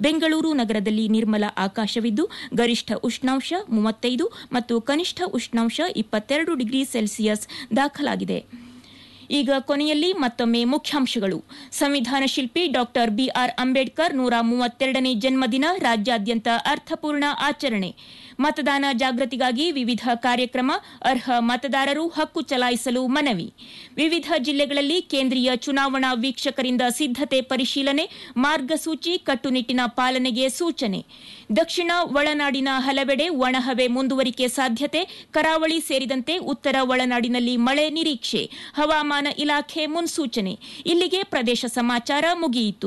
ಬೆಂಗಳೂರು ನಗರದಲ್ಲಿ ನಿರ್ಮಲ ಆಕಾಶವಿದ್ದು ಗರಿಷ್ಠ ಉಷ್ಣಾಂಶ ಮೂವತ್ತೈದು ಮತ್ತು ಕನಿಷ್ಠ ಉಷ್ಣಾಂಶ ಇಪ್ಪತ್ತೆರಡು ಡಿಗ್ರಿ ಸೆಲ್ಸಿಯಸ್ ದಾಖಲಾಗಿದೆ ಈಗ ಕೊನೆಯಲ್ಲಿ ಮತ್ತೊಮ್ಮೆ ಮುಖ್ಯಾಂಶಗಳು ಸಂವಿಧಾನ ಶಿಲ್ಪಿ ಡಾಕ್ಟರ್ ಬಿಆರ್ ಅಂಬೇಡ್ಕರ್ ನೂರ ಮೂವತ್ತೆರಡನೇ ಜನ್ಮದಿನ ರಾಜ್ಯಾದ್ಯಂತ ಅರ್ಥಪೂರ್ಣ ಆಚರಣೆ ಮತದಾನ ಜಾಗೃತಿಗಾಗಿ ವಿವಿಧ ಕಾರ್ಯಕ್ರಮ ಅರ್ಹ ಮತದಾರರು ಹಕ್ಕು ಚಲಾಯಿಸಲು ಮನವಿ ವಿವಿಧ ಜಿಲ್ಲೆಗಳಲ್ಲಿ ಕೇಂದ್ರೀಯ ಚುನಾವಣಾ ವೀಕ್ಷಕರಿಂದ ಸಿದ್ದತೆ ಪರಿಶೀಲನೆ ಮಾರ್ಗಸೂಚಿ ಕಟ್ಟುನಿಟ್ಟಿನ ಪಾಲನೆಗೆ ಸೂಚನೆ ದಕ್ಷಿಣ ಒಳನಾಡಿನ ಹಲವೆಡೆ ಒಣಹವೆ ಮುಂದುವರಿಕೆ ಸಾಧ್ಯತೆ ಕರಾವಳಿ ಸೇರಿದಂತೆ ಉತ್ತರ ಒಳನಾಡಿನಲ್ಲಿ ಮಳೆ ನಿರೀಕ್ಷೆ ಹವಾಮಾನ ಇಲಾಖೆ ಮುನ್ಸೂಚನೆ ಇಲ್ಲಿಗೆ ಪ್ರದೇಶ ಸಮಾಚಾರ ಮುಗಿಯಿತು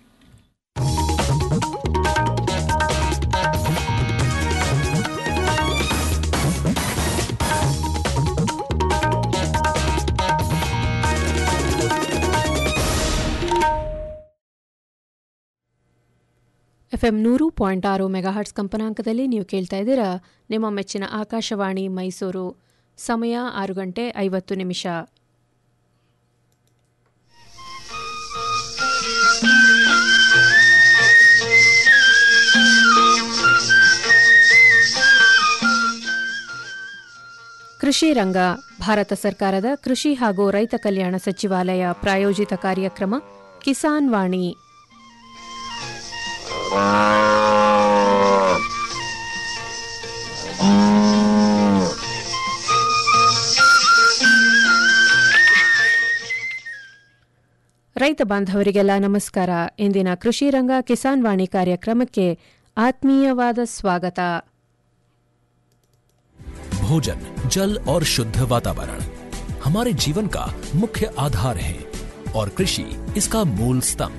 ಎಫ್ಎಂ ನೂರು ಪಾಯಿಂಟ್ ಆರು ಮೆಗಾಹರ್ಟ್ಸ್ ಕಂಪನಾಂಕದಲ್ಲಿ ನೀವು ಕೇಳ್ತಾ ಇದ್ದೀರಾ ನಿಮ್ಮ ಮೆಚ್ಚಿನ ಆಕಾಶವಾಣಿ ಮೈಸೂರು ಸಮಯ ಆರು ಗಂಟೆ ಐವತ್ತು ನಿಮಿಷ ಕೃಷಿ ರಂಗ ಭಾರತ ಸರ್ಕಾರದ ಕೃಷಿ ಹಾಗೂ ರೈತ ಕಲ್ಯಾಣ ಸಚಿವಾಲಯ ಪ್ರಾಯೋಜಿತ ಕಾರ್ಯಕ್ರಮ ಕಿಸಾನ್ ವಾಣಿ ರೈತ ಬಾಂಧವರಿಗೆಲ್ಲ ನಮಸ್ಕಾರ ಇಂದಿನ ಕೃಷಿ ರಂಗ ಕಿಸಾನ್ ವಾಣಿ ಕಾರ್ಯಕ್ರಮಕ್ಕೆ ಆತ್ಮೀಯವಾದ ಸ್ವಾಗತ भोजन जल और शुद्ध वातावरण हमारे जीवन का मुख्य आधार है और कृषि इसका मूल स्तंभ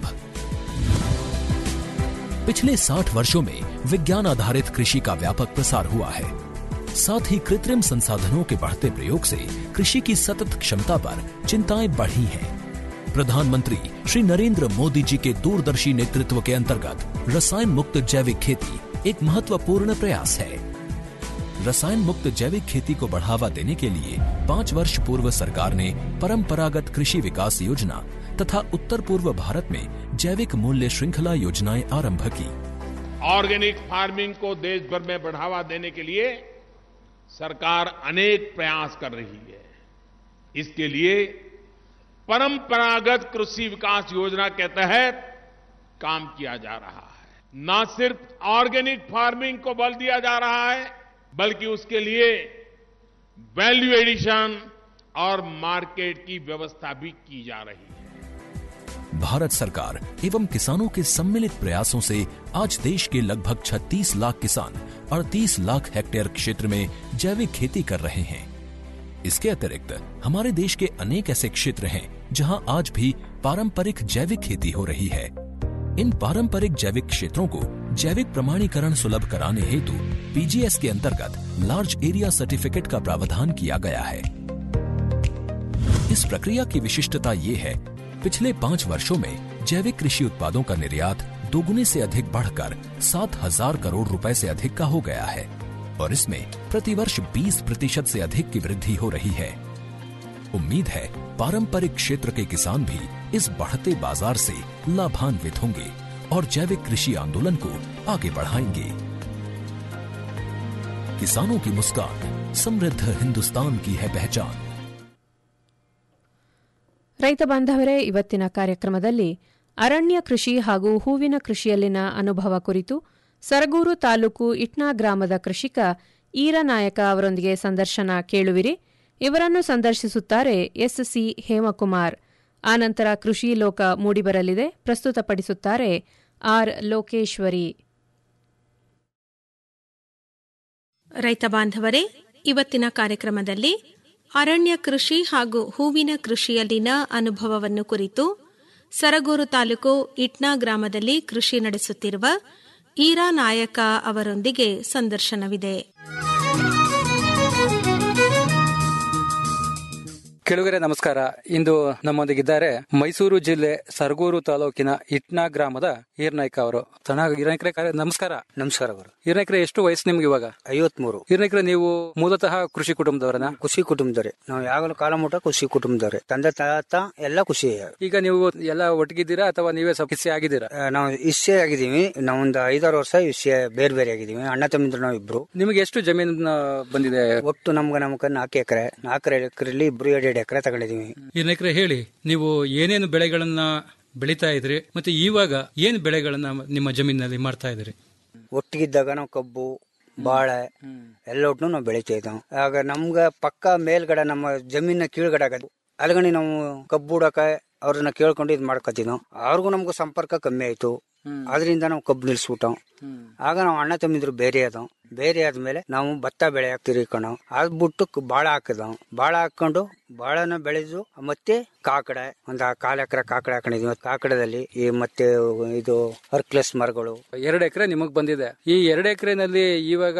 पिछले 60 वर्षों में विज्ञान आधारित कृषि का व्यापक प्रसार हुआ है साथ ही कृत्रिम संसाधनों के बढ़ते प्रयोग से कृषि की सतत क्षमता पर चिंताएं बढ़ी हैं प्रधानमंत्री श्री नरेंद्र मोदी जी के दूरदर्शी नेतृत्व के अंतर्गत रसायन मुक्त जैविक खेती एक महत्वपूर्ण प्रयास है रसायन मुक्त जैविक खेती को बढ़ावा देने के लिए पाँच वर्ष पूर्व सरकार ने परंपरागत कृषि विकास योजना तथा उत्तर पूर्व भारत में जैविक मूल्य श्रृंखला योजनाएं आरंभ की ऑर्गेनिक फार्मिंग को देश भर में बढ़ावा देने के लिए सरकार अनेक प्रयास कर रही है इसके लिए परंपरागत कृषि विकास योजना के तहत काम किया जा रहा है न सिर्फ ऑर्गेनिक फार्मिंग को बल दिया जा रहा है बल्कि उसके लिए वैल्यू एडिशन और मार्केट की व्यवस्था भी की जा रही है भारत सरकार एवं किसानों के सम्मिलित प्रयासों से आज देश के लगभग 36 लाख किसान 38 लाख हेक्टेयर क्षेत्र में जैविक खेती कर रहे हैं इसके अतिरिक्त हमारे देश के अनेक ऐसे क्षेत्र हैं जहां आज भी पारंपरिक जैविक खेती हो रही है इन पारंपरिक जैविक क्षेत्रों को जैविक प्रमाणीकरण सुलभ कराने हेतु पीजीएस के अंतर्गत लार्ज एरिया सर्टिफिकेट का प्रावधान किया गया है इस प्रक्रिया की विशिष्टता ये है पिछले पाँच वर्षों में जैविक कृषि उत्पादों का निर्यात दोगुने से अधिक बढ़कर सात हजार करोड़ रुपए से अधिक का हो गया है और इसमें प्रतिवर्ष 20 प्रतिशत से अधिक की वृद्धि हो रही है उम्मीद है पारंपरिक क्षेत्र के किसान भी इस बढ़ते बाजार से लाभान्वित होंगे और जैविक कृषि आंदोलन को आगे बढ़ाएंगे किसानों की मुस्कान समृद्ध हिंदुस्तान की है पहचान ರೈತ ಬಾಂಧವರೇ ಇವತ್ತಿನ ಕಾರ್ಯಕ್ರಮದಲ್ಲಿ ಅರಣ್ಯ ಕೃಷಿ ಹಾಗೂ ಹೂವಿನ ಕೃಷಿಯಲ್ಲಿನ ಅನುಭವ ಕುರಿತು ಸರಗೂರು ತಾಲೂಕು ಇಟ್ನಾ ಗ್ರಾಮದ ಕೃಷಿಕ ಈರನಾಯಕ ಅವರೊಂದಿಗೆ ಸಂದರ್ಶನ ಕೇಳುವಿರಿ ಇವರನ್ನು ಸಂದರ್ಶಿಸುತ್ತಾರೆ ಎಸ್ಸಿ ಹೇಮಕುಮಾರ್ ಆನಂತರ ಕೃಷಿ ಲೋಕ ಮೂಡಿಬರಲಿದೆ ಪ್ರಸ್ತುತಪಡಿಸುತ್ತಾರೆ ಆರ್ ಲೋಕೇಶ್ವರಿ ರೈತ ಬಾಂಧವರೇ ಇವತ್ತಿನ ಕಾರ್ಯಕ್ರಮದಲ್ಲಿ ಅರಣ್ಯ ಕೃಷಿ ಹಾಗೂ ಹೂವಿನ ಕೃಷಿಯಲ್ಲಿನ ಅನುಭವವನ್ನು ಕುರಿತು ಸರಗೂರು ತಾಲೂಕು ಇಟ್ನಾ ಗ್ರಾಮದಲ್ಲಿ ಕೃಷಿ ನಡೆಸುತ್ತಿರುವ ಈರಾ ನಾಯಕ ಅವರೊಂದಿಗೆ ಸಂದರ್ಶನವಿದೆ ಕೆಳಗರೆ ನಮಸ್ಕಾರ ಇಂದು ನಮ್ಮೊಂದಿಗಿದ್ದಾರೆ ಮೈಸೂರು ಜಿಲ್ಲೆ ಸರಗೂರು ತಾಲೂಕಿನ ಇಟ್ನಾ ಗ್ರಾಮದ ಈರ್ನಾಯ್ಕ ಅವರು ಚೆನ್ನಾಗಿ ಈರ್ನಾಯ್ಕರೆ ನಮಸ್ಕಾರ ನಮಸ್ಕಾರ ಗುರು ಈರ್ನಾಯ್ಕರೆ ಎಷ್ಟು ವಯಸ್ಸು ನಿಮ್ಗೆ ಇವಾಗ ಐವತ್ಮೂರು ಈರ್ನಾಯ್ಕರೆ ನೀವು ಮೂಲತಃ ಕೃಷಿ ಕುಟುಂಬದವರನ ಖುಷಿ ಕುಟುಂಬದವ್ರೆ ನಾವು ಯಾವಾಗಲೂ ಕಾಲ ಮುಟ ಖುಷಿ ಕುಟುಂಬದವ್ರೆ ತಂದೆ ತಾತ ಎಲ್ಲ ಖುಷಿ ಈಗ ನೀವು ಎಲ್ಲ ಒಟ್ಟಿಗಿದ್ದೀರಾ ಅಥವಾ ನೀವೇ ಸದಸ್ಯ ಆಗಿದ್ದೀರಾ ಆ, ನಾವು ಇಷ್ಟೇ ಆಗಿದ್ದೀವಿ ನಾವೊಂದು ಐದಾರು ವರ್ಷ ವಿಷಯ ಬೇರೆ ಬೇರೆ ಆಗಿದ್ದೀವಿ ಅಣ್ಣ ತಮ್ಮಿದ್ರು ನಾವು ಇಬ್ರು ನಿಮಗೆ ಎಷ್ಟು ಜಮೀನು ಬಂದಿದೆ ಒಟ್ಟು ನಮ್ಗೆ ನಮ್ಗೆ ನಾಲ್ಕು ಎಕರೆ ನಾಲ್ಕು ಎಕರೆಲಿ ಇಬ್ರು ಎರಡು ಎರಡು ಎಕರೆ ತಗೊಂಡಿದೀವಿ ಏನಕ್ರೆ ಹೇಳಿ ನೀವು ಏನೇನು ಬೆಳೆಗಳನ್ನ ಬೆಳಿತಾ ಇದ್ರಿ ಮತ್ತೆ ಇವಾಗ ಏನ್ ಬೆಳೆಗಳನ್ನ ನಿಮ್ಮ ಜಮೀನಿನಲ್ಲಿ ಮಾಡ್ತಾ ಇದ್ರಿ ಒಟ್ಟಿಗಿದ್ದಾಗ ನಾವು ಕಬ್ಬು ಬಾಳೆ ಎಲ್ಲೊಟ್ನು ನಾವು ಬೆಳಿತಾ ಇದ್ದವು ಆಗ ನಮ್ಗ ಪಕ್ಕ ಮೇಲ್ಗಡೆ ನಮ್ಮ ಜಮೀನ ಕೀಳ್ಗಡೆ ಆಗದು ಅಲ್ಗಣಿ ನಾವು ಕಬ್ಬು ಹುಡಕ ಅವ್ರನ್ನ ಕೇಳ್ಕೊಂಡು ಇದ್ ಮಾಡ್ಕೊತೀವಿ ನಾವು ಅವ್ರಿಗೂ ನಮ್ಗೂ ಸಂಪರ್ಕ ಕಮ್ಮಿ ಆಯ್ತು ಅದರಿಂದ ನಾವು ಕಬ್ಬು ನಿಲ್ಸ್ಬಿಟ್ಟವು ಆಗ ನಾವು ಅಣ್ಣ ತಮ್ಮಿದ್ರು ಬೇರೆ ಅದಾವ್ ಬೇರೆ ಆದ್ಮೇಲೆ ನಾವು ಭತ್ತ ಬೆಳೆ ಹಾಕ್ತಿರಿ ಕಣ ಅದ್ ಬಿಟ್ಟು ಕ- ಬಾಳ ಹಾಕಿದವ್ ಬಾಳ ಹಾಕೊಂಡು ಬಾಳನ ಬೆಳೆದು ಮತ್ತೆ ಕಾಕಡೆ ಒಂದ್ ಕಾಲ್ ಎಕರೆ ಕಾಕಡೆ ಹಾಕೊಂಡಿದ್ವಿ ಮತ್ತ್ ಕಾಕಡದಲ್ಲಿ ಈ ಮತ್ತೆ ಇದು ಹರ್ಕ್ಲೆಸ್ ಮರಗಳು ಎರಡು ಎಕರೆ ನಿಮಗ್ ಬಂದಿದೆ ಈ ಎರಡು ಎಕರೆನಲ್ಲಿ ಇವಾಗ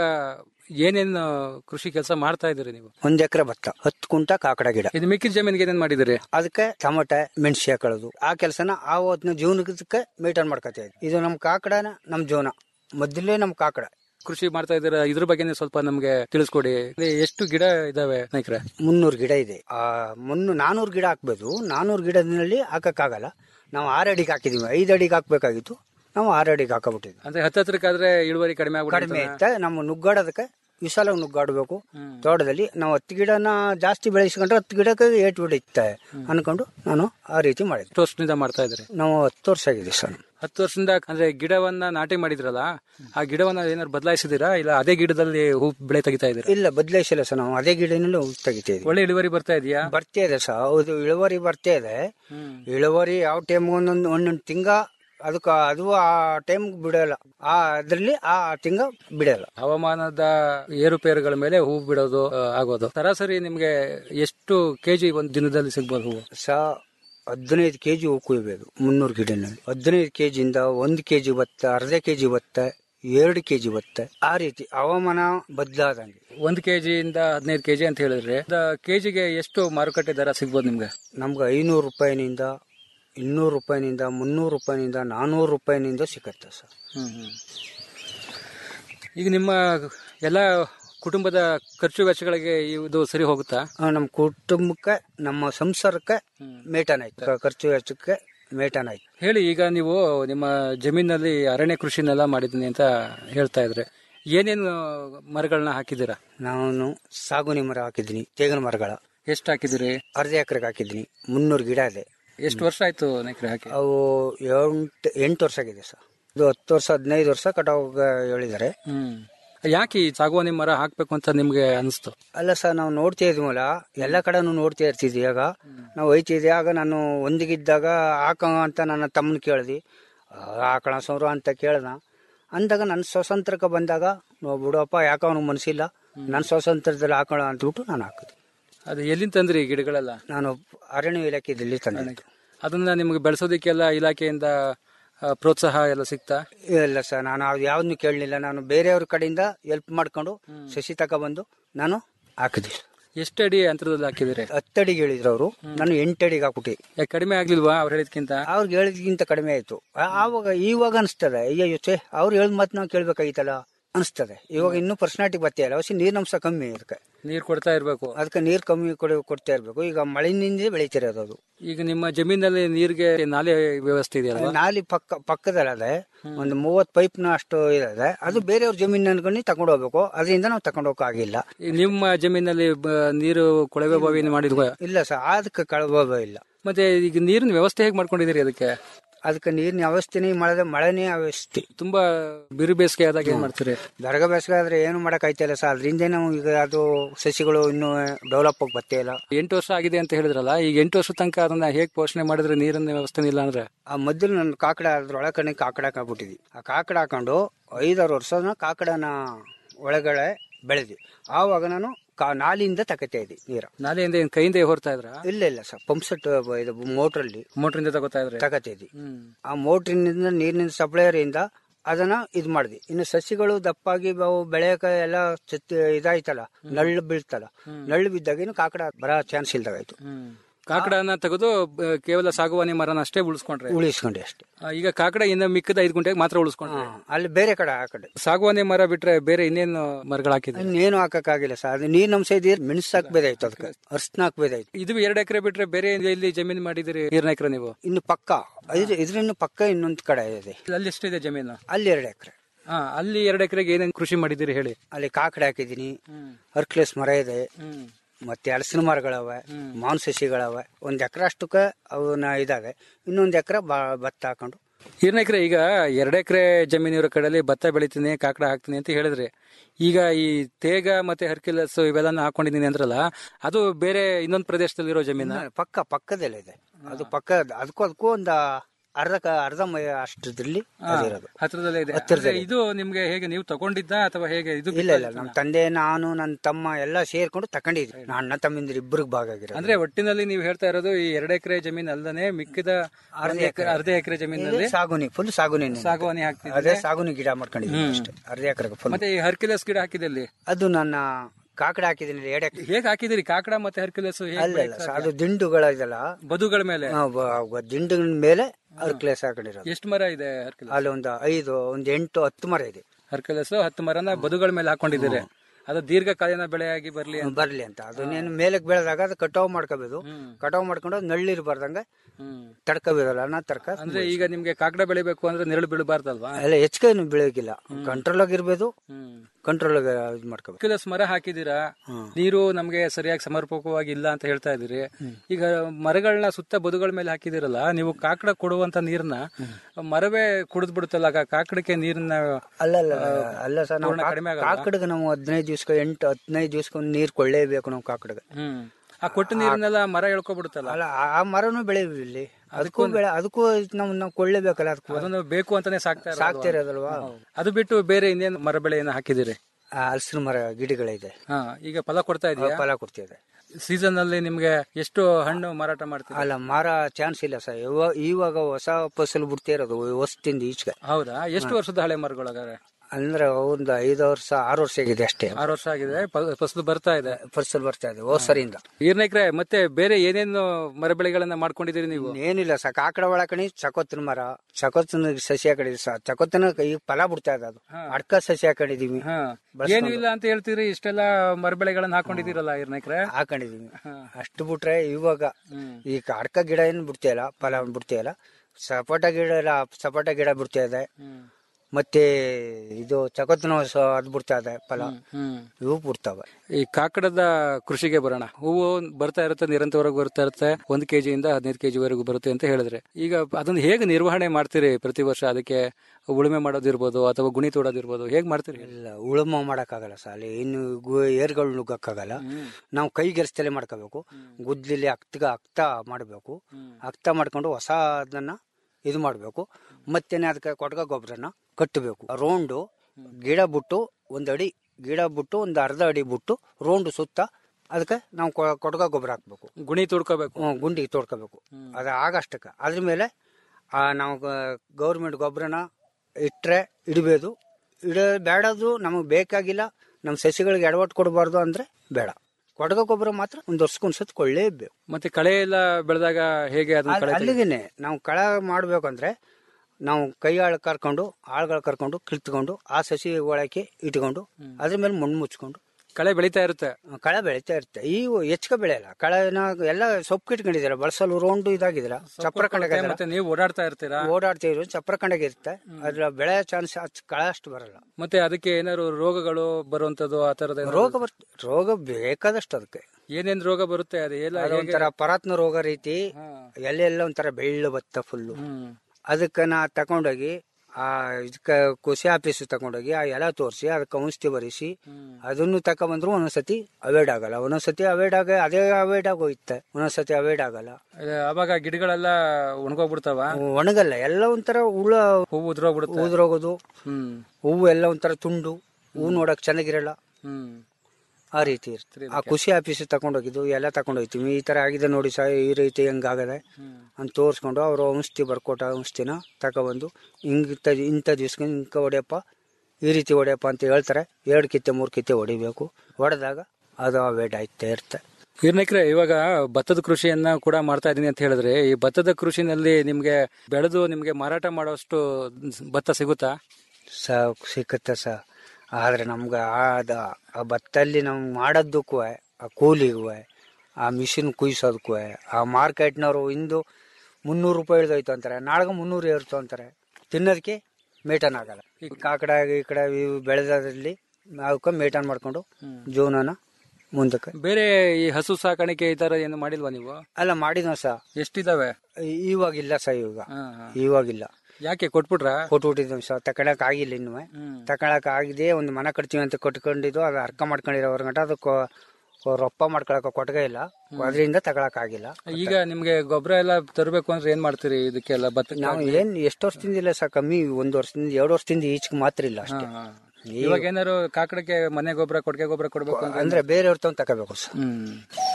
ಏನೇನು ಕೃಷಿ ಕೆಲಸ ಮಾಡ್ತಾ ಇದ್ದೀರಿ ನೀವು ಒಂದ್ ಎಕರೆ ಭತ್ತ ಹತ್ತು ಕುಂಟ ಕಾಕಡ ಗಿಡ ಇದು ಮಿಕ್ಕಿದ ಜಮೀನಿಗೆ ಏನೇನ್ ಮಾಡಿದಿರಿ ಅದಕ್ಕೆ ಟಮಟೆ ಮೆಣಸಿ ಹಾಕೊಳ್ಳೋದು ಆ ಕೆಲಸನ ಆ ಹೊತ್ತಿನ ಜೀವನಕ್ಕೆ ಮೇಂಟೈನ್ ಮಾಡ್ಕೊತಾ ಇದ್ವಿ ಇದು ನಮ್ ಕಾಕಡನ ನಮ್ ಜೀವನ ಮೊದಲೇ ನಮ್ ಕಾಕಡ ಕೃಷಿ ಮಾಡ್ತಾ ಇದ್ದೀರಾ ಇದ್ರ ಬಗ್ಗೆ ಸ್ವಲ್ಪ ನಮ್ಗೆ ತಿಳಿಸ್ಕೊಡಿ ಇಲ್ಲಿ ಎಷ್ಟು ಗಿಡ ಇದಾವೆ ನಾಯ್ಕ್ರೆ ಮುನ್ನೂರು ಗಿಡ ಇದೆ ಆ ಮುನ್ನೂ ನಾನೂರು ಗಿಡ ಹಾಕ್ಬೋದು ನಾನೂರು ಗಿಡದಲ್ಲಿ ಹಾಕಕ್ಕಾಗಲ್ಲ ನಾವು ಆರು ಅಡಿಗೆ ಹಾಕಿದೀವಿ ಐದು ಅಡಿಗೆ ಹಾಕ್ಬೇಕಾಗಿತ್ತು ನಾವು ಆರು ಅಡಿಗೆ ಹಾಕಬಿಟ್ಟಿದ್ವಿ ಅಂದ್ರೆ ಹತ್ತತ್ರಕ್ಕಾದ್ರೆ ಇಳುವರಿ ಕಡಿಮೆ ಕಡಿಮೆ ಆಗ್ಬಿಡುತ್ತೆ ಇತ್ತ ನಮ್ಮ ನುಗ್ಗಾಡೋದಕ್ಕೆ ವಿಶಾಲ ನುಗ್ಗಾಡಬೇಕು ತೋಟದಲ್ಲಿ ನಾವು ಹತ್ತು ಗಿಡನ ಜಾಸ್ತಿ ಬೆಳೆಸ್ಕೊಂಡ್ರೆ ಹತ್ತು ಗಿಡಕ್ಕೆ ಏಟ್ ಬಿಡುತ್ತೆ ಅನ್ಕೊಂಡು ನಾನು ಆ ರೀತಿ ಮಾಡಿದ್ವಿ ಎಷ್ಟು ವರ್ಷದಿಂದ ಮಾಡ್ತಾ ಇದ್ರಿ ನಾವು ಹತ್ತು ವರ್ಷ ಆಗಿದೆ ಸರ್ ಹತ್ತು ವರ್ಷದಿಂದ ಅಂದ್ರೆ ಗಿಡವನ್ನ ನಾಟಿ ಮಾಡಿದ್ರಲ್ಲ ಆ ಗಿಡವನ್ನ ಏನಾದ್ರು ಬದಲಾಯಿಸಿದಿರಾ ಇಲ್ಲ ಅದೇ ಗಿಡದಲ್ಲಿ ಹೂ ಬೆಳೆ ತೆಗಿತಾ ಇದ್ದೀರಾ ಇಲ್ಲ ಬದಲಾಯಿಸಿಲ್ಲ ಸರ್ ನಾವು ಅದೇ ಗಿಡನಲ್ಲೂ ತೆಗಿತಾ ಇದ್ವಿ ಒಳ್ಳೆ ಇಳುವರಿ ಬರ್ತಾ ಇದೆಯಾ ಬರ್ತಾ ಇದೆ ಸರ್ ಹೌದು ಇಳುವರಿ ಬರ್ತಾ ಇದೆ ಇಳುವರಿ ಯಾವ ಟೈಮ್ ಒಂದೊಂದು ಒಂದೊಂದು ತಿಂಗ ಅದಕ್ಕೆ ಅದು ಆ ಟೈಮ್ ಬಿಡಲ್ಲ ಆ ಅದ್ರಲ್ಲಿ ಆ ತಿಂಗ ಬಿಡಲ್ಲ ಹವಾಮಾನದ ಏರುಪೇರುಗಳ ಮೇಲೆ ಹೂ ಬಿಡೋದು ಆ, ಆಗೋದು ಸರಾಸರಿ ನಿಮ್ಗೆ ಎಷ್ಟು ಕೆಜಿ ಒಂದ್ ದಿನದಲ್ಲಿ ಸಿಗ್ಬೋದು ಹೂವು ಸ ಹದಿನೈದು ಕೆಜಿ ಹೂ ಕುಯ್ಬೇಕು ಮುನ್ನೂರು ಗಿಡನಲ್ಲಿ ಹದಿನೈದು ಕೆಜಿಯಿಂದ ಒಂದು ಕೆಜಿ ಭತ್ತ ಅರ್ಧ ಕೆಜಿ ಭತ್ತ ಎರಡು ಕೆಜಿ ಭತ್ತ ಆ ರೀತಿ ಹವಾಮಾನ ಬದಲಾದಂಗೆ ಒಂದ್ ಕೆಜಿಯಿಂದ ಹದಿನೈದು ಕೆಜಿ ಅಂತ ಹೇಳಿದ್ರೆ ಕೆಜಿಗೆ ಎಷ್ಟು ಮಾರುಕಟ್ಟೆ ದರ ಸಿಗ್ಬೋದು ನಿಮ್ಗೆ ನಮ್ಗೆ ಐನೂರು ರೂಪಾಯಿನಿಂದ ಇನ್ನೂರು ರೂಪಾಯಿನಿಂದ ಮುನ್ನೂರು ರೂಪಾಯಿನಿಂದ ನಾನ್ನೂರು ರೂಪಾಯಿನಿಂದ ಸಿಕ್ಕತ್ತೆ ಸರ್ ಈಗ ನಿಮ್ಮ ಎಲ್ಲ ಕುಟುಂಬದ ಖರ್ಚು ವೆಚ್ಚಗಳಿಗೆ ಇದು ಸರಿ ಹೋಗುತ್ತಾ ಆ, ನಮ್ಮ ಕುಟುಂಬಕ್ಕೆ ನಮ್ಮ ಸಂಸಾರಕ್ಕೆ ಮೇಟನ್ ಆಯ್ತು ಖರ್ಚು ವೆಚ್ಚಕ್ಕೆ ಮೇಟನ್ ಆಯ್ತು ಹೇಳಿ ಈಗ ನೀವು ನಿಮ್ಮ ಜಮೀನಲ್ಲಿ ಅರಣ್ಯ ಕೃಷಿನೆಲ್ಲ ಮಾಡಿದ್ದೀನಿ ಅಂತ ಹೇಳ್ತಾ ಇದ್ರೆ ಏನೇನು ಮರಗಳನ್ನ ಹಾಕಿದ್ದೀರಾ ನಾನು ಸಾಗುನಿ ಮರ ಹಾಕಿದ್ದೀನಿ ತೇಗಿನ ಮರಗಳ ಎಷ್ಟು ಹಾಕಿದಿರಿ ಅರ್ಧ ಎಕರೆಗೆ ಹಾಕಿದ್ದೀನಿ ಮುನ್ನೂರು ಗಿಡ ಇದೆ ಎಷ್ಟು ವರ್ಷ ಆಯ್ತು ನೆಕ್ರೆ ಹಾಕಿ ಅವು ಎಂಟು ಎಂಟು ವರ್ಷ ಆಗಿದೆ ಸರ್ ಇದು ಹತ್ತು ವರ್ಷ ಹದಿನೈದು ವರ್ಷ ಕಟಾವಾಗ ಹೇಳಿದ್ದಾರೆ ಹ್ಮ್ ಯಾಕೆ ಈ ಸಾಗುವಾನಿ ಮರ ಹಾಕ್ಬೇಕು ಅಂತ ನಿಮ್ಗೆ ಅನಿಸ್ತು ಅಲ್ಲ ಸರ್ ನಾವು ನೋಡ್ತಾ ಇದ್ವಲ್ಲ ಎಲ್ಲ ಕಡೆನೂ ನೋಡ್ತಾ ಇರ್ತಿದ್ವಿ ಆಗ ನಾವು ಒಯ್ತಿದ್ವಿ ಆಗ ನಾನು ಒಂದಿಗಿದ್ದಾಗ ಹಾಕ ಅಂತ ನನ್ನ ತಮ್ಮನ ಕೇಳ್ದಿ ಆಕಳ ಸೌರ ಅಂತ ಕೇಳ್ದ ಅಂದಾಗ ನನ್ನ ಸ್ವಾತಂತ್ರ್ಯಕ್ಕೆ ಬಂದಾಗ ನಾವು ಬಿಡಪ್ಪ ಯಾಕೆ ಅವ್ನಿಗೆ ಮನಸ್ಸಿಲ್ಲ ನನ್ನ ಸ್ವಾತಂತ್ರ್ಯದಲ್ಲಿ ಹಾಕೋಣ ಅಂದ್ಬಿಟ್ಟು ನಾನು ಹಾಕಿದೆ ಅದು ಎಲ್ಲಿಂದ ತಂದ್ರಿ ಈ ಗಿಡಗಳೆಲ್ಲ ನಾನು ಅರಣ್ಯ ಇಲಾಖೆಯಲ್ಲಿ ತಂದೆ ಅದನ್ನ ನಿಮ್ಗೆ ಬೆಳೆಸೋದಕ್ಕೆಲ್ಲ ಇಲಾಖೆಯಿಂದ ಆ, ಪ್ರೋತ್ಸಾಹ ಎಲ್ಲ ಸಿಗ್ತಾ ಇಲ್ಲ ಸರ್ ನಾನು ಅದು ಯಾವ್ದನ್ನು ಕೇಳಲಿಲ್ಲ ನಾನು ಬೇರೆಯವ್ರ ಕಡೆಯಿಂದ ಹೆಲ್ಪ್ ಮಾಡ್ಕೊಂಡು ಸಸಿ ತಗೊಬಂದು ನಾನು ಹಾಕಿದೆ ಎಷ್ಟು ಅಡಿ ಅಂತರದಲ್ಲಿ ಹಾಕಿದಿರಿ ಹತ್ತಡಿಗೆ ಹೇಳಿದ್ರು ಅವರು ನಾನು ಎಂಟಡಿಗೆ ಹಾಕ್ಬಿಟ್ಟೆ ಯಾಕೆ ಕಡಿಮೆ ಆಗ್ಲಿಲ್ವಾ ಅವ್ರು ಹೇಳಿದ್ಕಿಂತ ಅವ್ರಿಗೆ ಹೇಳಿದ್ಕಿಂತ ಕಡಿಮೆ ಆಯ್ತು ಆ- ಆವಾಗ ಇವಾಗ ಅನಿಸ್ತದೆ ಅಯ್ಯೋ ಛೇ ಅವ್ರು ಹೇಳಿದ ಮಾತು ನಾವು ಕೇಳ್ಬೇಕಾಗಿತ್ತಲ್ಲ ಅನಿಸ್ತದೆ ಇವಾಗ ಇನ್ನೂ ಪರ್ಸನಾಲಿಟಿ ಬರ್ತಿಲ್ಲ ಅವಶ್ಯ ನೀರಿನಂಶ ಕಮ್ಮಿ ಅದಕ್ಕೆ ನೀರ್ ಕೊಡ್ತಾ ಇರ್ಬೇಕು ಅದಕ್ಕೆ ನೀರು ಕಮ್ಮಿ ಕೊಡ ಕೊಡ್ತಾ ಇರ್ಬೇಕು ಈಗ ಮಳೆನಿಂದ ಬೆಳಿತಿರೋದು ಅದು ಈಗ ನಿಮ್ಮ ಜಮೀನಲ್ಲಿ ನೀರಿಗೆ ನಾಲೆ ವ್ಯವಸ್ಥೆ ಇದೆಯಲ್ವಾ ನಾಲಿ ಪಕ್ಕ ಪಕ್ಕದಲ್ಲದೆ ಒಂದು ಮೂವತ್ ಪೈಪ್ನ ಅಷ್ಟು ಇದೆ ಅದು ಬೇರೆಯವ್ರ ಜಮೀನು ಅನ್ಕೊಂಡು ತಗೊಂಡು ಹೋಗ್ಬೇಕು ಅದರಿಂದ ನಾವು ತಗೊಂಡು ಹೋಗಕ್ಕಾಗಿಲ್ಲ ಈಗ ನಿಮ್ಮ ಜಮೀನಲ್ಲಿ ಬ- ನೀರು ಕೊಳವೆ ಬಾವಿ ಮಾಡಿದ್ವಾ ಇಲ್ಲ ಸರ್ ಅದಕ್ಕೆ ಕಳಬೋದ ಇಲ್ಲ ಮತ್ತೆ ಈಗ ನೀರಿನ ವ್ಯವಸ್ಥೆ ಹೇಗೆ ಮಾಡ್ಕೊಂಡಿದ್ದೀರಿ ಅದಕ್ಕೆ ಅದಕ್ಕೆ ನೀರಿನ ವ್ಯವಸ್ಥೆನೇ ಮಳೆ ಮಳೆನೇ ವ್ಯವಸ್ಥೆ ತುಂಬಾ ಬಿರು ಬೇಸಿಗೆ ಆದಾಗ ಏನ್ ಮಾಡ್ತೀರಿ ದರ್ಗ ಬೇಸಿಗೆ ಆದ್ರೆ ಏನು ಮಾಡಕ್ ಆಯ್ತಿಲ್ಲ ಸರ್ ಅದರಿಂದ ನಾವು ಈಗ ಅದು ಸಸಿಗಳು ಇನ್ನೂ ಡೆವಲಪ್ ಆಗಿ ಬರ್ತಾ ಇಲ್ಲ ಎಂಟು ವರ್ಷ ಆಗಿದೆ ಅಂತ ಹೇಳಿದ್ರಲ್ಲ ಈಗ ಎಂಟು ವರ್ಷ ತನಕ ಅದನ್ನ ಹೇಗೆ ಪೋಷಣೆ ಮಾಡಿದ್ರೆ ನೀರಿನ ವ್ಯವಸ್ಥೆ ಇಲ್ಲ ಅಂದ್ರೆ ಆ ಮೊದಲು ನನ್ನ ಕಾಕಡ ಅದ್ರೊಳಗಡೆ ಕಾಕಡ ಹಾಕ್ಬಿಟ್ಟಿದ್ವಿ ಆ ಕಾಕಡ ಹಾಕೊಂಡು ಐದಾರು ವರ್ಷನ ಕಾಕಡನ ಒಳಗಡೆ ಬೆಳೆದ್ವಿ ಆವಾಗ ನಾನು ಕಾ ನಾಲಿಂದ ತಕತಾ ಇದ್ದೆ ನೀರ ನಾಲೆಯಿಂದ ಏನ್ ಕೈಯಿಂದ ಹೊರ್ತಾ ಇದ್ರ ಇಲ್ಲ ಇಲ್ಲ ಸರ್ ಪಂಪ್ ಸೆಟ್ ಇದು ಮೋಟ್ರಲ್ಲಿ ಮೋಟ್ರಿಂದ ತಗೋತಾ ಇದ್ರಿ ತಗತಾ ಇದ್ವಿ ಹ್ಮ್ ಆ ಮೋಟ್ರಿನಿಂದ ನೀರಿನ ಸಪ್ಲೈಯರ್ ಇಂದ ಅದನ್ನ ಇದು ಮಾಡಿದ್ವಿ ಇನ್ನು ಸಸಿಗಳು ದಪ್ಪಾಗಿ ಅವು ಬೆಳೆಯಕ ಎಲ್ಲ ಚತ್ ಇದಾಯ್ತಲ್ಲ ನಳ್ಳು ಬೀಳ್ತಲ್ಲ ನಳ್ಳು ಬಿದ್ದಾಗ ಇನ್ನು ಕಾಕಡ ಬರೋ ಚಾನ್ಸ್ ಇಲ್ದಾಗಾಯ್ತು ಕಾಕಡನ ತೆಗೆದು ಬ- ಕೇವಲ ಸಾಗುವಾನಿ ಮರನ ಅಷ್ಟೇ ಉಳಿಸ್ಕೊಂಡ್ರೆ ಉಳಿಸ್ಕೊಂಡೆ ಅಷ್ಟೇ ಆ, ಈಗ ಕಾಕಡ ಇನ್ನು ಮಿಕ್ಕದ ಐದು ಗುಂಟೆಗೆ ಮಾತ್ರ ಉಳಿಸ್ಕೊಂಡ್ರೆ ಹಾ, ಅಲ್ಲಿ ಬೇರೆ ಕಡೆ ಆ ಕಡೆ ಸಾಗುವಾನಿ ಮರ ಬಿಟ್ರೆ ಬೇರೆ ಇನ್ನೇನು ಮರಗಳು ಹಾಕಿದ್ರೆ ಇನ್ನೇನು ಹಾಕಕ್ಕಾಗಿಲ್ಲ ಸರ್ ಅದು ನೀರ್ ನಮ್ಸ ಇದ್ದೀರ್ ಮೆಣಸು ಹಾಕ್ಬೇದಾಯ್ತು ಅದಕ್ಕೆ ಅರ್ಶನ ಹಾಕ್ಬೇದಾಯ್ತು ಇದು ಎರಡು ಎಕರೆ ಬಿಟ್ರೆ ಬೇರೆ ಇಲ್ಲಿ ಜಮೀನು ಮಾಡಿದಿರಿ ನೀರ್ನ ಎಕರೆ ನೀವು ಇನ್ನು ಪಕ್ಕ ಇದ್ರ ಇದ್ರಿನ್ನು ಪಕ್ಕ ಇನ್ನೊಂದು ಕಡೆ ಇದೆ ಅಲ್ಲಿ ಎಷ್ಟಿದೆ ಜಮೀನು ಅಲ್ಲಿ ಎರಡು ಎಕರೆ ಹಾ ಅಲ್ಲಿ ಎರಡು ಎಕರೆಗೆ ಏನೇನು ಕೃಷಿ ಮಾಡಿದಿರಿ ಹೇಳಿ ಅಲ್ಲಿ ಕಾಕಡೆ ಹಾಕಿದೀನಿ ಅರ್ಕ್ಲೆಸ್ ಮರ ಇದೆ ಮತ್ತೆ ಹಲಸಿನ ಮರಗಳವೆ ಮಾವಿನ ಸಸಿಗಳವೆ ಒಂದ್ ಎಕರೆ ಅಷ್ಟಕ್ಕ ಅವನ್ನ ಇದಾವೆ ಇನ್ನೊಂದ್ ಎಕರೆ ಭತ್ತ ಹಾಕೊಂಡು ಈರ್ನ ಎಕರೆ ಈಗ ಎರಡು ಎಕರೆ ಜಮೀನು ಇರೋ ಕಡೆಯಲ್ಲಿ ಭತ್ತ ಬೆಳಿತೀನಿ ಕಾಕಡ ಹಾಕ್ತೀನಿ ಅಂತ ಹೇಳಿದ್ರಿ ಈಗ ಈ ತೇಗ ಮತ್ತೆ ಹರ್ಕಿಲಸ್ ಇವೆಲ್ಲ ಹಾಕೊಂಡಿದ್ದೀನಿ ಅಂದ್ರಲ್ಲ ಅದು ಬೇರೆ ಇನ್ನೊಂದು ಪ್ರದೇಶದಲ್ಲಿ ಇರೋ ಜಮೀನ ಪಕ್ಕ ಪಕ್ಕದಲ್ಲೇ ಇದೆ ಅದು ಪಕ್ಕ ಅದಕ್ಕೂ ಅದಕ್ಕೂ ಒಂದು ಅರ್ಧ ಕ- ಅರ್ಧ ಮೈ ಅಷ್ಟರಲ್ಲಿ ಅದಿರೋದು ಹತ್ರದಲ್ಲೇ ಇದೆ ಹತ್ತಿರದಲ್ಲೇ ಅಂದ್ರೆ ಇದು ನಿಮ್ಗೆ ಹೇಗೆ ನೀವು ತಗೊಂಡಿದ್ದ ಅಥವಾ ಹೇಗೆ ಇದು ಇಲ್ಲ ಇಲ್ಲ ನಮ್ಮ ತಂದೆ ನಾನು ನನ್ನ ತಮ್ಮ ಎಲ್ಲ ಸೇರ್ಕೊಂಡು ತಕೊಂಡಿದ್ವಿ ನನ್ನ ಅಣ್ಣ ತಮ್ಮಿಂದ್ರ ಇಬ್ಬರಿಗೆ ಭಾಗ ಆಗಿರೋದು ಅಂದ್ರೆ ಒಟ್ಟಿನಲ್ಲಿ ನೀವು ಹೇಳ್ತಾ ಇರೋದು ಈ ಎರಡು ಎಕರೆ ಜಮೀನ್ ಅಲ್ಲದೆ ಮಿಕ್ಕಿದ ಅರ್ಧ ಎಕರೆ ಅರ್ಧ ಎಕರೆ ಜಮೀನಲ್ಲಿ ಇದು ಸಾಗುನಿ ಫುಲ್ ಸಾಗುನಿ ಸಾಗುವಾನಿ ಹಾಕ್ತಿದ್ರೆ ಅದೇ ಸಾಗುನಿ ಗಿಡ ಮಾಡ್ಕೊಂಡಿದ್ವಿ ಅಷ್ಟೇ ಅರ್ಧ ಎಕರೆಗೆ ಫುಲ್ ಮತ್ತೆ ಈ ಹರ್ಕಿಲಸ್ ಗಿಡ ಹಾಕಿದೆ ಅಲ್ಲಿ ಅದು ನನ್ನ ಕಾಕಡೆ ಹಾಕಿದ್ದೀನಿ ಎರಡು ಎಕರೆ ಹೇಗೆ ಹಾಕಿದಿರಿ ಕಾಕಡ ಮತ್ತೆ ಹರ್ಕಿಲಸ್ ಅಲ್ಲ ಅಲ್ಲ ಸರ್, ಅದು ದಿಂಡುಗಳ ಇದೆಲ್ಲ ಬದುಗಳ ಮೇಲೆ ಆ, ಬ- ಬ- ದಿಂಡುಗಳ ಮೇಲೆ ಅರ್ಕ್ಲೇಸ್ ಹಾಕೊಂಡಿರೋದು ಎಷ್ಟು ಮರ ಇದೆ ಹರ್ಕಿಲಸ್ ಅಲ್ಲಿ ಒಂದು ಐದು ಒಂದು ಎಂಟು ಹತ್ತು ಮರ ಇದೆ ಹರ್ಕಲಸ್ ಹತ್ತು ಮರನ ಬದುಗಳ ಮೇಲೆ ಹಾಕೊಂಡಿದ್ದೀರಿ ಅದು ದೀರ್ಘಕಾಲೀನ ಬೆಳೆಯಾಗಿ ಬರ್ಲಿ ಅಂತ ಬರ್ಲಿ ಅಂತ ಅದನ್ನೇನು ಮೇಲಕ್ಕೆ ಬೆಳೆದಾಗ ಅದು ಕಟಾವ್ ಮಾಡ್ಕೋಬೇಕು ಕಟಾವ್ ಮಾಡ್ಕೊಂಡು ಅದು ನಳ್ಳಿರ್ಬಾರ್ದಂಗ ತಡ್ಕೋಬೇಕಲ್ಲ ನಾ ತಡ್ಕ ಅಂದ್ರೆ ಈಗ ನಿಮ್ಗೆ ಕಾಕಡ ಬೆಳಿಬೇಕು ಅಂದ್ರೆ ನೆರಳು ಬೀಳಬಾರ್ದಲ್ವಾ ಎಲ್ಲ ಹೆಚ್ಚಿಗೆ ಬೆಳೆಯೋಕಿಲ್ಲ ಕಂಟ್ರೋಲ್ ಆಗಿರ್ಬೋದು ಕಂಟ್ರೋಲ್ ಆಗಿ ಇದು ಮಾಡ್ಕೋಬೇಕು ಹರ್ಕಿಲಸ್ ಮರ ಹಾಕಿದೀರಾ ನೀರು ನಮ್ಗೆ ಸರಿಯಾಗಿ ಸಮರ್ಪಕವಾಗಿ ಇಲ್ಲ ಅಂತ ಹೇಳ್ತಾ ಇದೀರಿ ಈಗ ಮರಗಳನ್ನ ಸುತ್ತ ಬದುಗಳ ಮೇಲೆ ಹಾಕಿದಿರಲ್ಲ ನೀವು ಕಾಕಡ ಕೊಡುವಂತ ನೀರ್ನ ಮರವೇ ಕುಡಿದ್ ಬಿಡುತ್ತಲ್ಲ ಆಗ ಕಾಕಡಕ್ಕೆ ನೀರನ್ನ ಅಲ್ಲ ಅಲ್ಲ ಅಲ್ಲ ಸರ್ ನಾವು ಪೂರ್ಣ ಕಡಿಮೆ ಆಗಲ್ವಾ? ಕಾಕಡಿಗೆ ನಾವು ಹದಿನೈದು ದಿವ್ಸಕ್ಕೆ ಎಂಟು ಹದಿನೈದು ದಿವ್ಸಕ್ಕೆ ಒಂದು ನೀರು ಕೊಳ್ಳೇಬೇಕು ನಾವು ಕಾಕಡಿಗೆ ಹ್ಮ್ ಆ ಕೊಟ್ಟ ನೀರನ್ನೆಲ್ಲ ಮರ ಎಳ್ಕೊಬಿಡುತ್ತಲ್ಲ ಅಲ್ಲ ಆ- ಆ ಮರನು ಬೆಳೆಯುವ ಇಲ್ಲಿ ಅದಕ್ಕೂ ಬೆಳೆ ಅದಕ್ಕೂ ನಾವು ನಾವು ಕೊಳ್ಳೇಬೇಕಲ್ಲ ಅದಕ್ಕೂ ಅದನ್ನು ಬೇಕು ಅಂತಾನೆ ಸಾಕ್ತಾ ಇರೋದು ಸಾಕ್ತಾ ಇರೋದಲ್ವಾ ಅದು ಬಿಟ್ಟು ಬೇರೆ ಇನ್ನೇನು ಮರ ಬೆಳೆ ಏನು ಹಾಕಿದಿರಿ ಆ ಹಲಸಿನ ಮರ ಗಿಡಗಳಿದೆ ಹಾ ಈಗ ಫಲ ಕೊಡ್ತಾ ಇದೆಯಾ ಫಲ ಕೊಡ್ತಿದೆ ಸೀಸನ್ ಅಲ್ಲಿ ನಿಮ್ಗೆ ಎಷ್ಟು ಹಣ್ಣು ಮಾರಾಟ ಮಾಡ್ತೀರಾ ಅಲ್ಲ ಮರ ಚಾನ್ಸ್ ಇಲ್ಲ ಸರ್ ಇವಾಗ ಇವಾಗ ಹೊಸ ಫಸಲು ಬಿಡ್ತಾ ಇರೋದು ಹೊಸದಿಂದ ಈಚೆಗೆ ಹೌದಾ ಎಷ್ಟು ವರ್ಷದ ಹಳೆ ಮರಗಳಾಗಾರೆ ಅಂದ್ರೆ ಒಂದು ಐದು ವರ್ಷ ಆರು ವರ್ಷ ಆಗಿದೆ ಅಷ್ಟೇ ಆರು ವರ್ಷ ಆಗಿದೆ ಪ- ಫಸಲು ಬರ್ತಾ ಇದೆ ಫಸಲು ಬರ್ತಾ ಇದೆ ಹೋದ್ ಸರಿಯಿಂದ ಈರ್ನೆಕ್ರೆ ಮತ್ತೆ ಬೇರೆ ಏನೇನು ಮರ ಬೆಳೆಗಳನ್ನ ಮಾಡ್ಕೊಂಡಿದ್ದೀರಿ ನೀವು ಏನಿಲ್ಲ ಸರ್ ಕಾಕಡ ಒಳಕಣಿ ಚಕೋತನ ಮರ ಚಕೋತನ ಸಸಿ ಹಾಕೊಂಡಿದ್ವಿ ಸರ್ ಚಕೋತನ ಈಗ ಫಲ ಬಿಡ್ತಾ ಇದೆ ಅದು ಅಡ್ಕ ಸಸಿ ಹಾಕೊಂಡಿದೀವಿ ಹಾ ಏನು ಇಲ್ಲ ಅಂತ ಹೇಳ್ತೀರಿ ಇಷ್ಟೆಲ್ಲ ಮರ ಬೆಳೆಗಳನ್ನ ಹಾಕೊಂಡಿದ್ದೀರಲ್ಲ ಈರ್ನೆಕ್ರೆ ಹಾಕೊಂಡಿದೀವಿ ಅಷ್ಟು ಬಿಟ್ರೆ ಇವಾಗ ಈ ಅಡ್ಕ ಗಿಡ ಏನು ಬಿಡ್ತಾ ಇಲ್ಲ ಫಲ ಬಿಡ್ತಾ ಇಲ್ಲ ಸಪೋಟ ಗಿಡ ಎಲ್ಲ ಸಪೋಟ ಗಿಡ ಬಿಡ್ತಾ ಇದೆ ಮತ್ತೆ ಇದು ಚಕೋತನ ಅದು ಬಿಡ್ತಾ ಇದೆ ಫಲ ಇವು ಬಿಡ್ತಾವೆ ಈ ಕಾಕಡದ ಕೃಷಿಗೆ ಬರೋಣ ಹೂವು ಬರ್ತಾ ಇರುತ್ತೆ ನಿರಂತರವಾಗಿ ಬರ್ತಾ ಇರುತ್ತೆ ಒಂದ್ ಕೆಜಿಯಿಂದ ಹದಿನೈದು ಕೆಜಿ ವರೆಗೂ ಬರುತ್ತೆ ಅಂತ ಹೇಳಿದ್ರೆ ಈಗ ಅದನ್ನ ಹೇಗೆ ನಿರ್ವಹಣೆ ಮಾಡ್ತೀರಿ ಪ್ರತಿ ವರ್ಷ ಅದಕ್ಕೆ ಉಳುಮೆ ಮಾಡೋದಿರ್ಬೋದು ಅಥವಾ ಗುಣಿ ತೋಡೋದಿರ್ಬೋದು ಹೇಗ್ ಮಾಡ್ತೀರಿ ಇಲ್ಲ ಉಳುಮ ಮಾಡಕ್ಕಾಗಲ್ಲ ಸರ್ ಅಲ್ಲಿ ಇನ್ನು ಗು- ಏರ್ಗಳು ನುಗ್ಗಕ್ಕಾಗಲ್ಲ ನಾವು ಕೈಗೆರ್ಸ್ತಲೆ ಮಾಡ್ಕೋಬೇಕು ಗುದ್ಲಿಲಿ ಅಕ್ತಗ ಅಕ್ತ ಮಾಡಬೇಕು ಅಕ್ತ ಮಾಡ್ಕೊಂಡು ಹೊಸ ಅದನ್ನ ಇದು ಮಾಡಬೇಕು ಮತ್ತೇನೆ ಅದಕ್ಕೆ ಕೊಟ್ಗ ಗೊಬ್ಬರನ ಕಟ್ಟಬೇಕು ರೌಂಡು ಗಿಡ ಬಿಟ್ಟು ಒಂದು ಅಡಿ ಗಿಡ ಬಿಟ್ಟು ಒಂದು ಅರ್ಧ ಅಡಿ ಬಿಟ್ಟು ರೌಂಡ್ ಸುತ್ತ ಅದಕ್ಕೆ ನಾವು ಕೊ- ಕೊಟ್ಗ ಗೊಬ್ಬರ ಹಾಕ್ಬೇಕು ಗುಣಿ ತೋಡ್ಕೋಬೇಕು ಹ್ಮ್, ಗುಂಡಿಗೆ ತೋಡ್ಕೋಬೇಕು ಅದು ಆಗಷ್ಟಕ್ಕೆ ಅದ್ರ ಮೇಲೆ ಆ, ನಾವು ಗೌರ್ಮೆಂಟ್ ಗೊಬ್ಬರನ ಇಟ್ಟರೆ ಇಡಬೇಕು ಇಡ ಬೇಡದು ನಮಗೆ ಬೇಕಾಗಿಲ್ಲ ನಮ್ಮ ಸಸಿಗಳಿಗೆ ಎಡವಟ್ಟು ಕೊಡಬಾರ್ದು ಅಂದ್ರೆ ಬೇಡ ಕೊಡಗ ಗೊಬ್ಬರ ಮಾತ್ರ ಒಂದು ವರ್ಷಕ್ಕೊಂದ್ಸತಿ ಕೊಳ್ಳೇಬೇಕು ಮತ್ತೆ ಕಳೆ ಎಲ್ಲ ಬೆಳೆದಾಗ ಹೇಗೆ ಅದನ್ನ ಕಳೆ ತೆಗಿ- ಅಲ್ಲಿಗೇನೆ ನಾವು ಕಳ ಮಾಡ್ಬೇಕಂದ್ರೆ ನಾವು ಕೈ ಆಳು ಕರ್ಕೊಂಡು ಆಳುಗಳು ಕರ್ಕೊಂಡು ಕಿತ್ಕೊಂಡು ಆ ಸಸಿ ಒಳಕ್ಕೆ ಇಟ್ಕೊಂಡು ಅದ್ರ ಮೇಲೆ ಮಣ್ಣು ಮುಚ್ಕೊಂಡು ಕಳೆ ಬೆಳೀತಾ ಇರುತ್ತೆ ಕಳೆ ಬೆಳೀತಾ ಇರುತ್ತೆ ಈ ಹೆಚ್ಚಿಗೆ ಬೆಳೆಯಲ್ಲ ಕಳೆನ ಎಲ್ಲ ಸೊಪ್ಪು ಕಿಟ್ಕೊಂಡಿದ್ದೀರ ಬಳಸಲು ರೌಂಡು ಇದಾಗಿದ್ದೀರ ಚಪ್ರ ಕಂಡಾಗ ಮತ್ತೆ ನೀವು ಓಡಾಡ್ತಾ ಇರ್ತೀರಾ ಓಡಾಡ್ತಿದ್ರು ಚಪ್ರ ಕಂಡಾಗ ಇರುತ್ತೆ ಅದ್ರ ಬೆಳೆ ಚಾನ್ಸ್ ಕಳೆ ಅಷ್ಟು ಬರಲ್ಲ ಮತ್ತೆ ಅದಕ್ಕೆ ಏನಾದ್ರು ರೋಗಗಳು ಬರುವಂತದ್ದು ಆ ತರದ ಏನಾದ್ರು- ರೋಗ ಬರ್ ರೋಗ ಬೇಕಾದಷ್ಟು ಅದಕ್ಕೆ ಏನೇನ್ ರೋಗ ಬರುತ್ತೆ ಅದು ಎಲ್ಲ ಅದು ಹೇಗೆ- ಒಂಥರ ಪರಾತ್ನ ರೋಗ ರೀತಿ ಎಲ್ಲೆಲ್ಲ ಒಂಥರ ಬೆಳ್ಳು ಬತ್ತ ಫುಲ್ಲು ಅದಕ್ಕೆ ನಾ ತಕೊಂಡೋಗಿ ಆ ಇದಕ್ಕೆ ಕೃಷಿ ಆಫೀಸ್ ತಕೊಂಡೋಗಿ ಆ ಎಲ ತೋರಿಸಿ ಅದಕ್ಕೆ ಔಷಧಿ ಬರೆಸಿ ಅದನ್ನು ತಕೊಂಬಂದ್ರು ಒಂದೊಂದ್ಸತಿ ಅವಾಯ್ಡ್ ಆಗಲ್ಲ ಒಂದೊಂದ್ಸತಿ ಅವಾಯ್ಡ್ ಆಗ ಅದೇ ಅವಾಯ್ಡ್ ಆಗೋಯ್ತೆ ಒಂದೊಂದ್ಸತಿ ಅವಾಯ್ಡ್ ಆಗಲ್ಲ ಅದೇ ಅವಾಗ ಗಿಡಗಳೆಲ್ಲ ಒಣಗೋಗ್ಬಿಡ್ತಾವ ಒಣಗಲ್ಲ ಎಲ್ಲ ಒಂಥರ ಹುಳ ಹೂವು ಉದ್ರೋಗ್ಬಿಡುತ್ತೆ ಊದ್ರೋಗೋದು ಹ್ಮ್ ಹೂವು ಎಲ್ಲ ಒಂಥರ ತುಂಡು ಹೂವು ನೋಡಕ್ ಚೆನ್ನಾಗಿರಲ್ಲ ಹ್ಮ್ ಆ ರೀತಿ ಇರ್ತದೆ ಆ ಖುಷಿ ಆಫೀಸ್ ತಗೊಂಡೋಗಿದ್ದು ಎಲ್ಲ ತಗೊಂಡೋಗ್ತೀವಿ ಈ ತರ ಆಗಿದೆ ನೋಡಿ ಸರ್ ಈ ರೀತಿ ಹೆಂಗಾಗದೆ ಅಂತ ತೋರಿಸ್ಕೊಂಡು ಅವರು ಔಷಧಿ ಬರ್ಕೊಟ್ಟ ಔಷಧಿನ ತಗೊಬಂದು ಹಿಂಗಿಂತ ಇಂಥ ದಿವ್ಸಕ್ಕೆ ಹಿಂಗೆ ಹೊಡೆಯಪ್ಪ ಈ ರೀತಿ ಹೊಡೆಯಪ್ಪ ಅಂತ ಹೇಳ್ತಾರೆ ಎರಡು ಕಿತ್ತೆ ಮೂರು ಕಿತ್ತೆ ಹೊಡಿಬೇಕು ಹೊಡೆದಾಗ ಅದು ವೇಟ್ ಆಯ್ತಾ ಇರುತ್ತೆ ಹಿರ್ನಕ್ರೆ ಇವಾಗ ಭತ್ತದ ಕೃಷಿಯನ್ನ ಕೂಡ ಮಾಡ್ತಾ ಇದೀನಿ ಅಂತ ಹೇಳಿದ್ರೆ ಈ ಭತ್ತದ ಕೃಷಿನಲ್ಲಿ ನಿಮ್ಗೆ ಬೆಳೆದು ನಿಮ್ಗೆ ಮಾರಾಟ ಮಾಡೋಷ್ಟು ಭತ್ತ ಸಿಗುತ್ತಾ ಸ ಸಿಕ್ಕತ್ತೆ ಸ ಆದರೆ ನಮ್ಗೆ ಆದ ಆ ಭತ್ತಲ್ಲಿ ನಾವು ಮಾಡೋದಕ್ಕೂ ಆ ಕೂಲಿಗೂ ಆ ಮಿಷಿನ್ ಕುಯ್ಸೋದಕ್ಕೂ ಆ ಮಾರ್ಕೆಟ್ನವರು ಇಂದು ಮುನ್ನೂರು ರೂಪಾಯಿ ಇಳ್ದೋಯ್ತು ಅಂತಾರೆ ನಾಳೆಗೆ ಮುನ್ನೂರು ಏರ್ತು ಅಂತಾರೆ ತಿನ್ನೋದಕ್ಕೆ ಮೇಟನ್ ಆಗಲ್ಲ ಈ ಕಾಕಡ ಈ ಕಡೆ ಇವು ಬೆಳೆದಲ್ಲಿ ಅವಕ್ಕೆ ಮೇಟನ್ ಮಾಡ್ಕೊಂಡು ಜೀವನನ ಮುಂದಕ್ಕೆ ಬೇರೆ ಈ ಹಸು ಸಾಕಾಣಿಕೆ ಈ ತರ ಏನು ಮಾಡಿಲ್ವಾ ನೀವು ಅಲ್ಲ ಮಾಡಿದ್ವ ಸ ಎಷ್ಟಿದಾವೆ ಇವಾಗಿಲ್ಲ ಸ ಇವಾಗ ಇವಾಗಿಲ್ಲ ಯಾಕೆ ಕೊಟ್ಬಿಟ್ರಾ ಕೊಟ್ಬಿಟ್ಟಿದ್ವಿ ಸರ್ ತಕೊಳಕ್ ಆಗಿಲ್ಲ ಇನ್ನು ತಕೊಳಕ್ ಆಗಿದೆ ಒಂದು ಮನೆ ಕಟ್ತೀವಿ ಅಂತ ಕೊಟ್ಕೊಂಡಿದ್ದು ಅದು ಅರ್ಕ ಮಾಡ್ಕೊಂಡಿರೋ ಗಂಟ ಅದಕ್ಕೆ ರೊಪ್ಪ ಮಾಡ್ಕೊಳಕ ಕೊಟ್ಗೆ ಇಲ್ಲ ಅದರಿಂದ ತಗೊಳಕ್ ಆಗಿಲ್ಲ ಈಗ ನಿಮ್ಗೆ ಗೊಬ್ಬರ ಎಲ್ಲ ತರಬೇಕು ಅಂದ್ರೆ ಏನ್ ಮಾಡ್ತೀರಿ ಇದಕ್ಕೆಲ್ಲ ಭತ್ತ ನಾವು ಏನ್ ಎಷ್ಟು ವರ್ಷದಿಂದ ಇಲ್ಲ ಸರ್ ಕಮ್ಮಿ ಒಂದ್ ವರ್ಷದಿಂದ ಎರಡು ವರ್ಷದಿಂದ ಈಚೆಗೆ ಮಾತ್ರ ಇಲ್ಲ ಅಷ್ಟೇ ಇವಾಗ ಏನಾರು ಕಾಕಡಕ್ಕೆ ಮನೆ ಗೊಬ್ಬರ ಕೊಟ್ಟಿಗೆ ಗೊಬ್ಬರ ಕೊಡ್ಬೇಕು ಅಂದ್ರೆ ಅಂದ್ರೆ ಬೇರೆಯವ್ರ ತಗೊಂಡ್ ತಗೋಬೇಕು ಸರ್ ಹ್ಮ್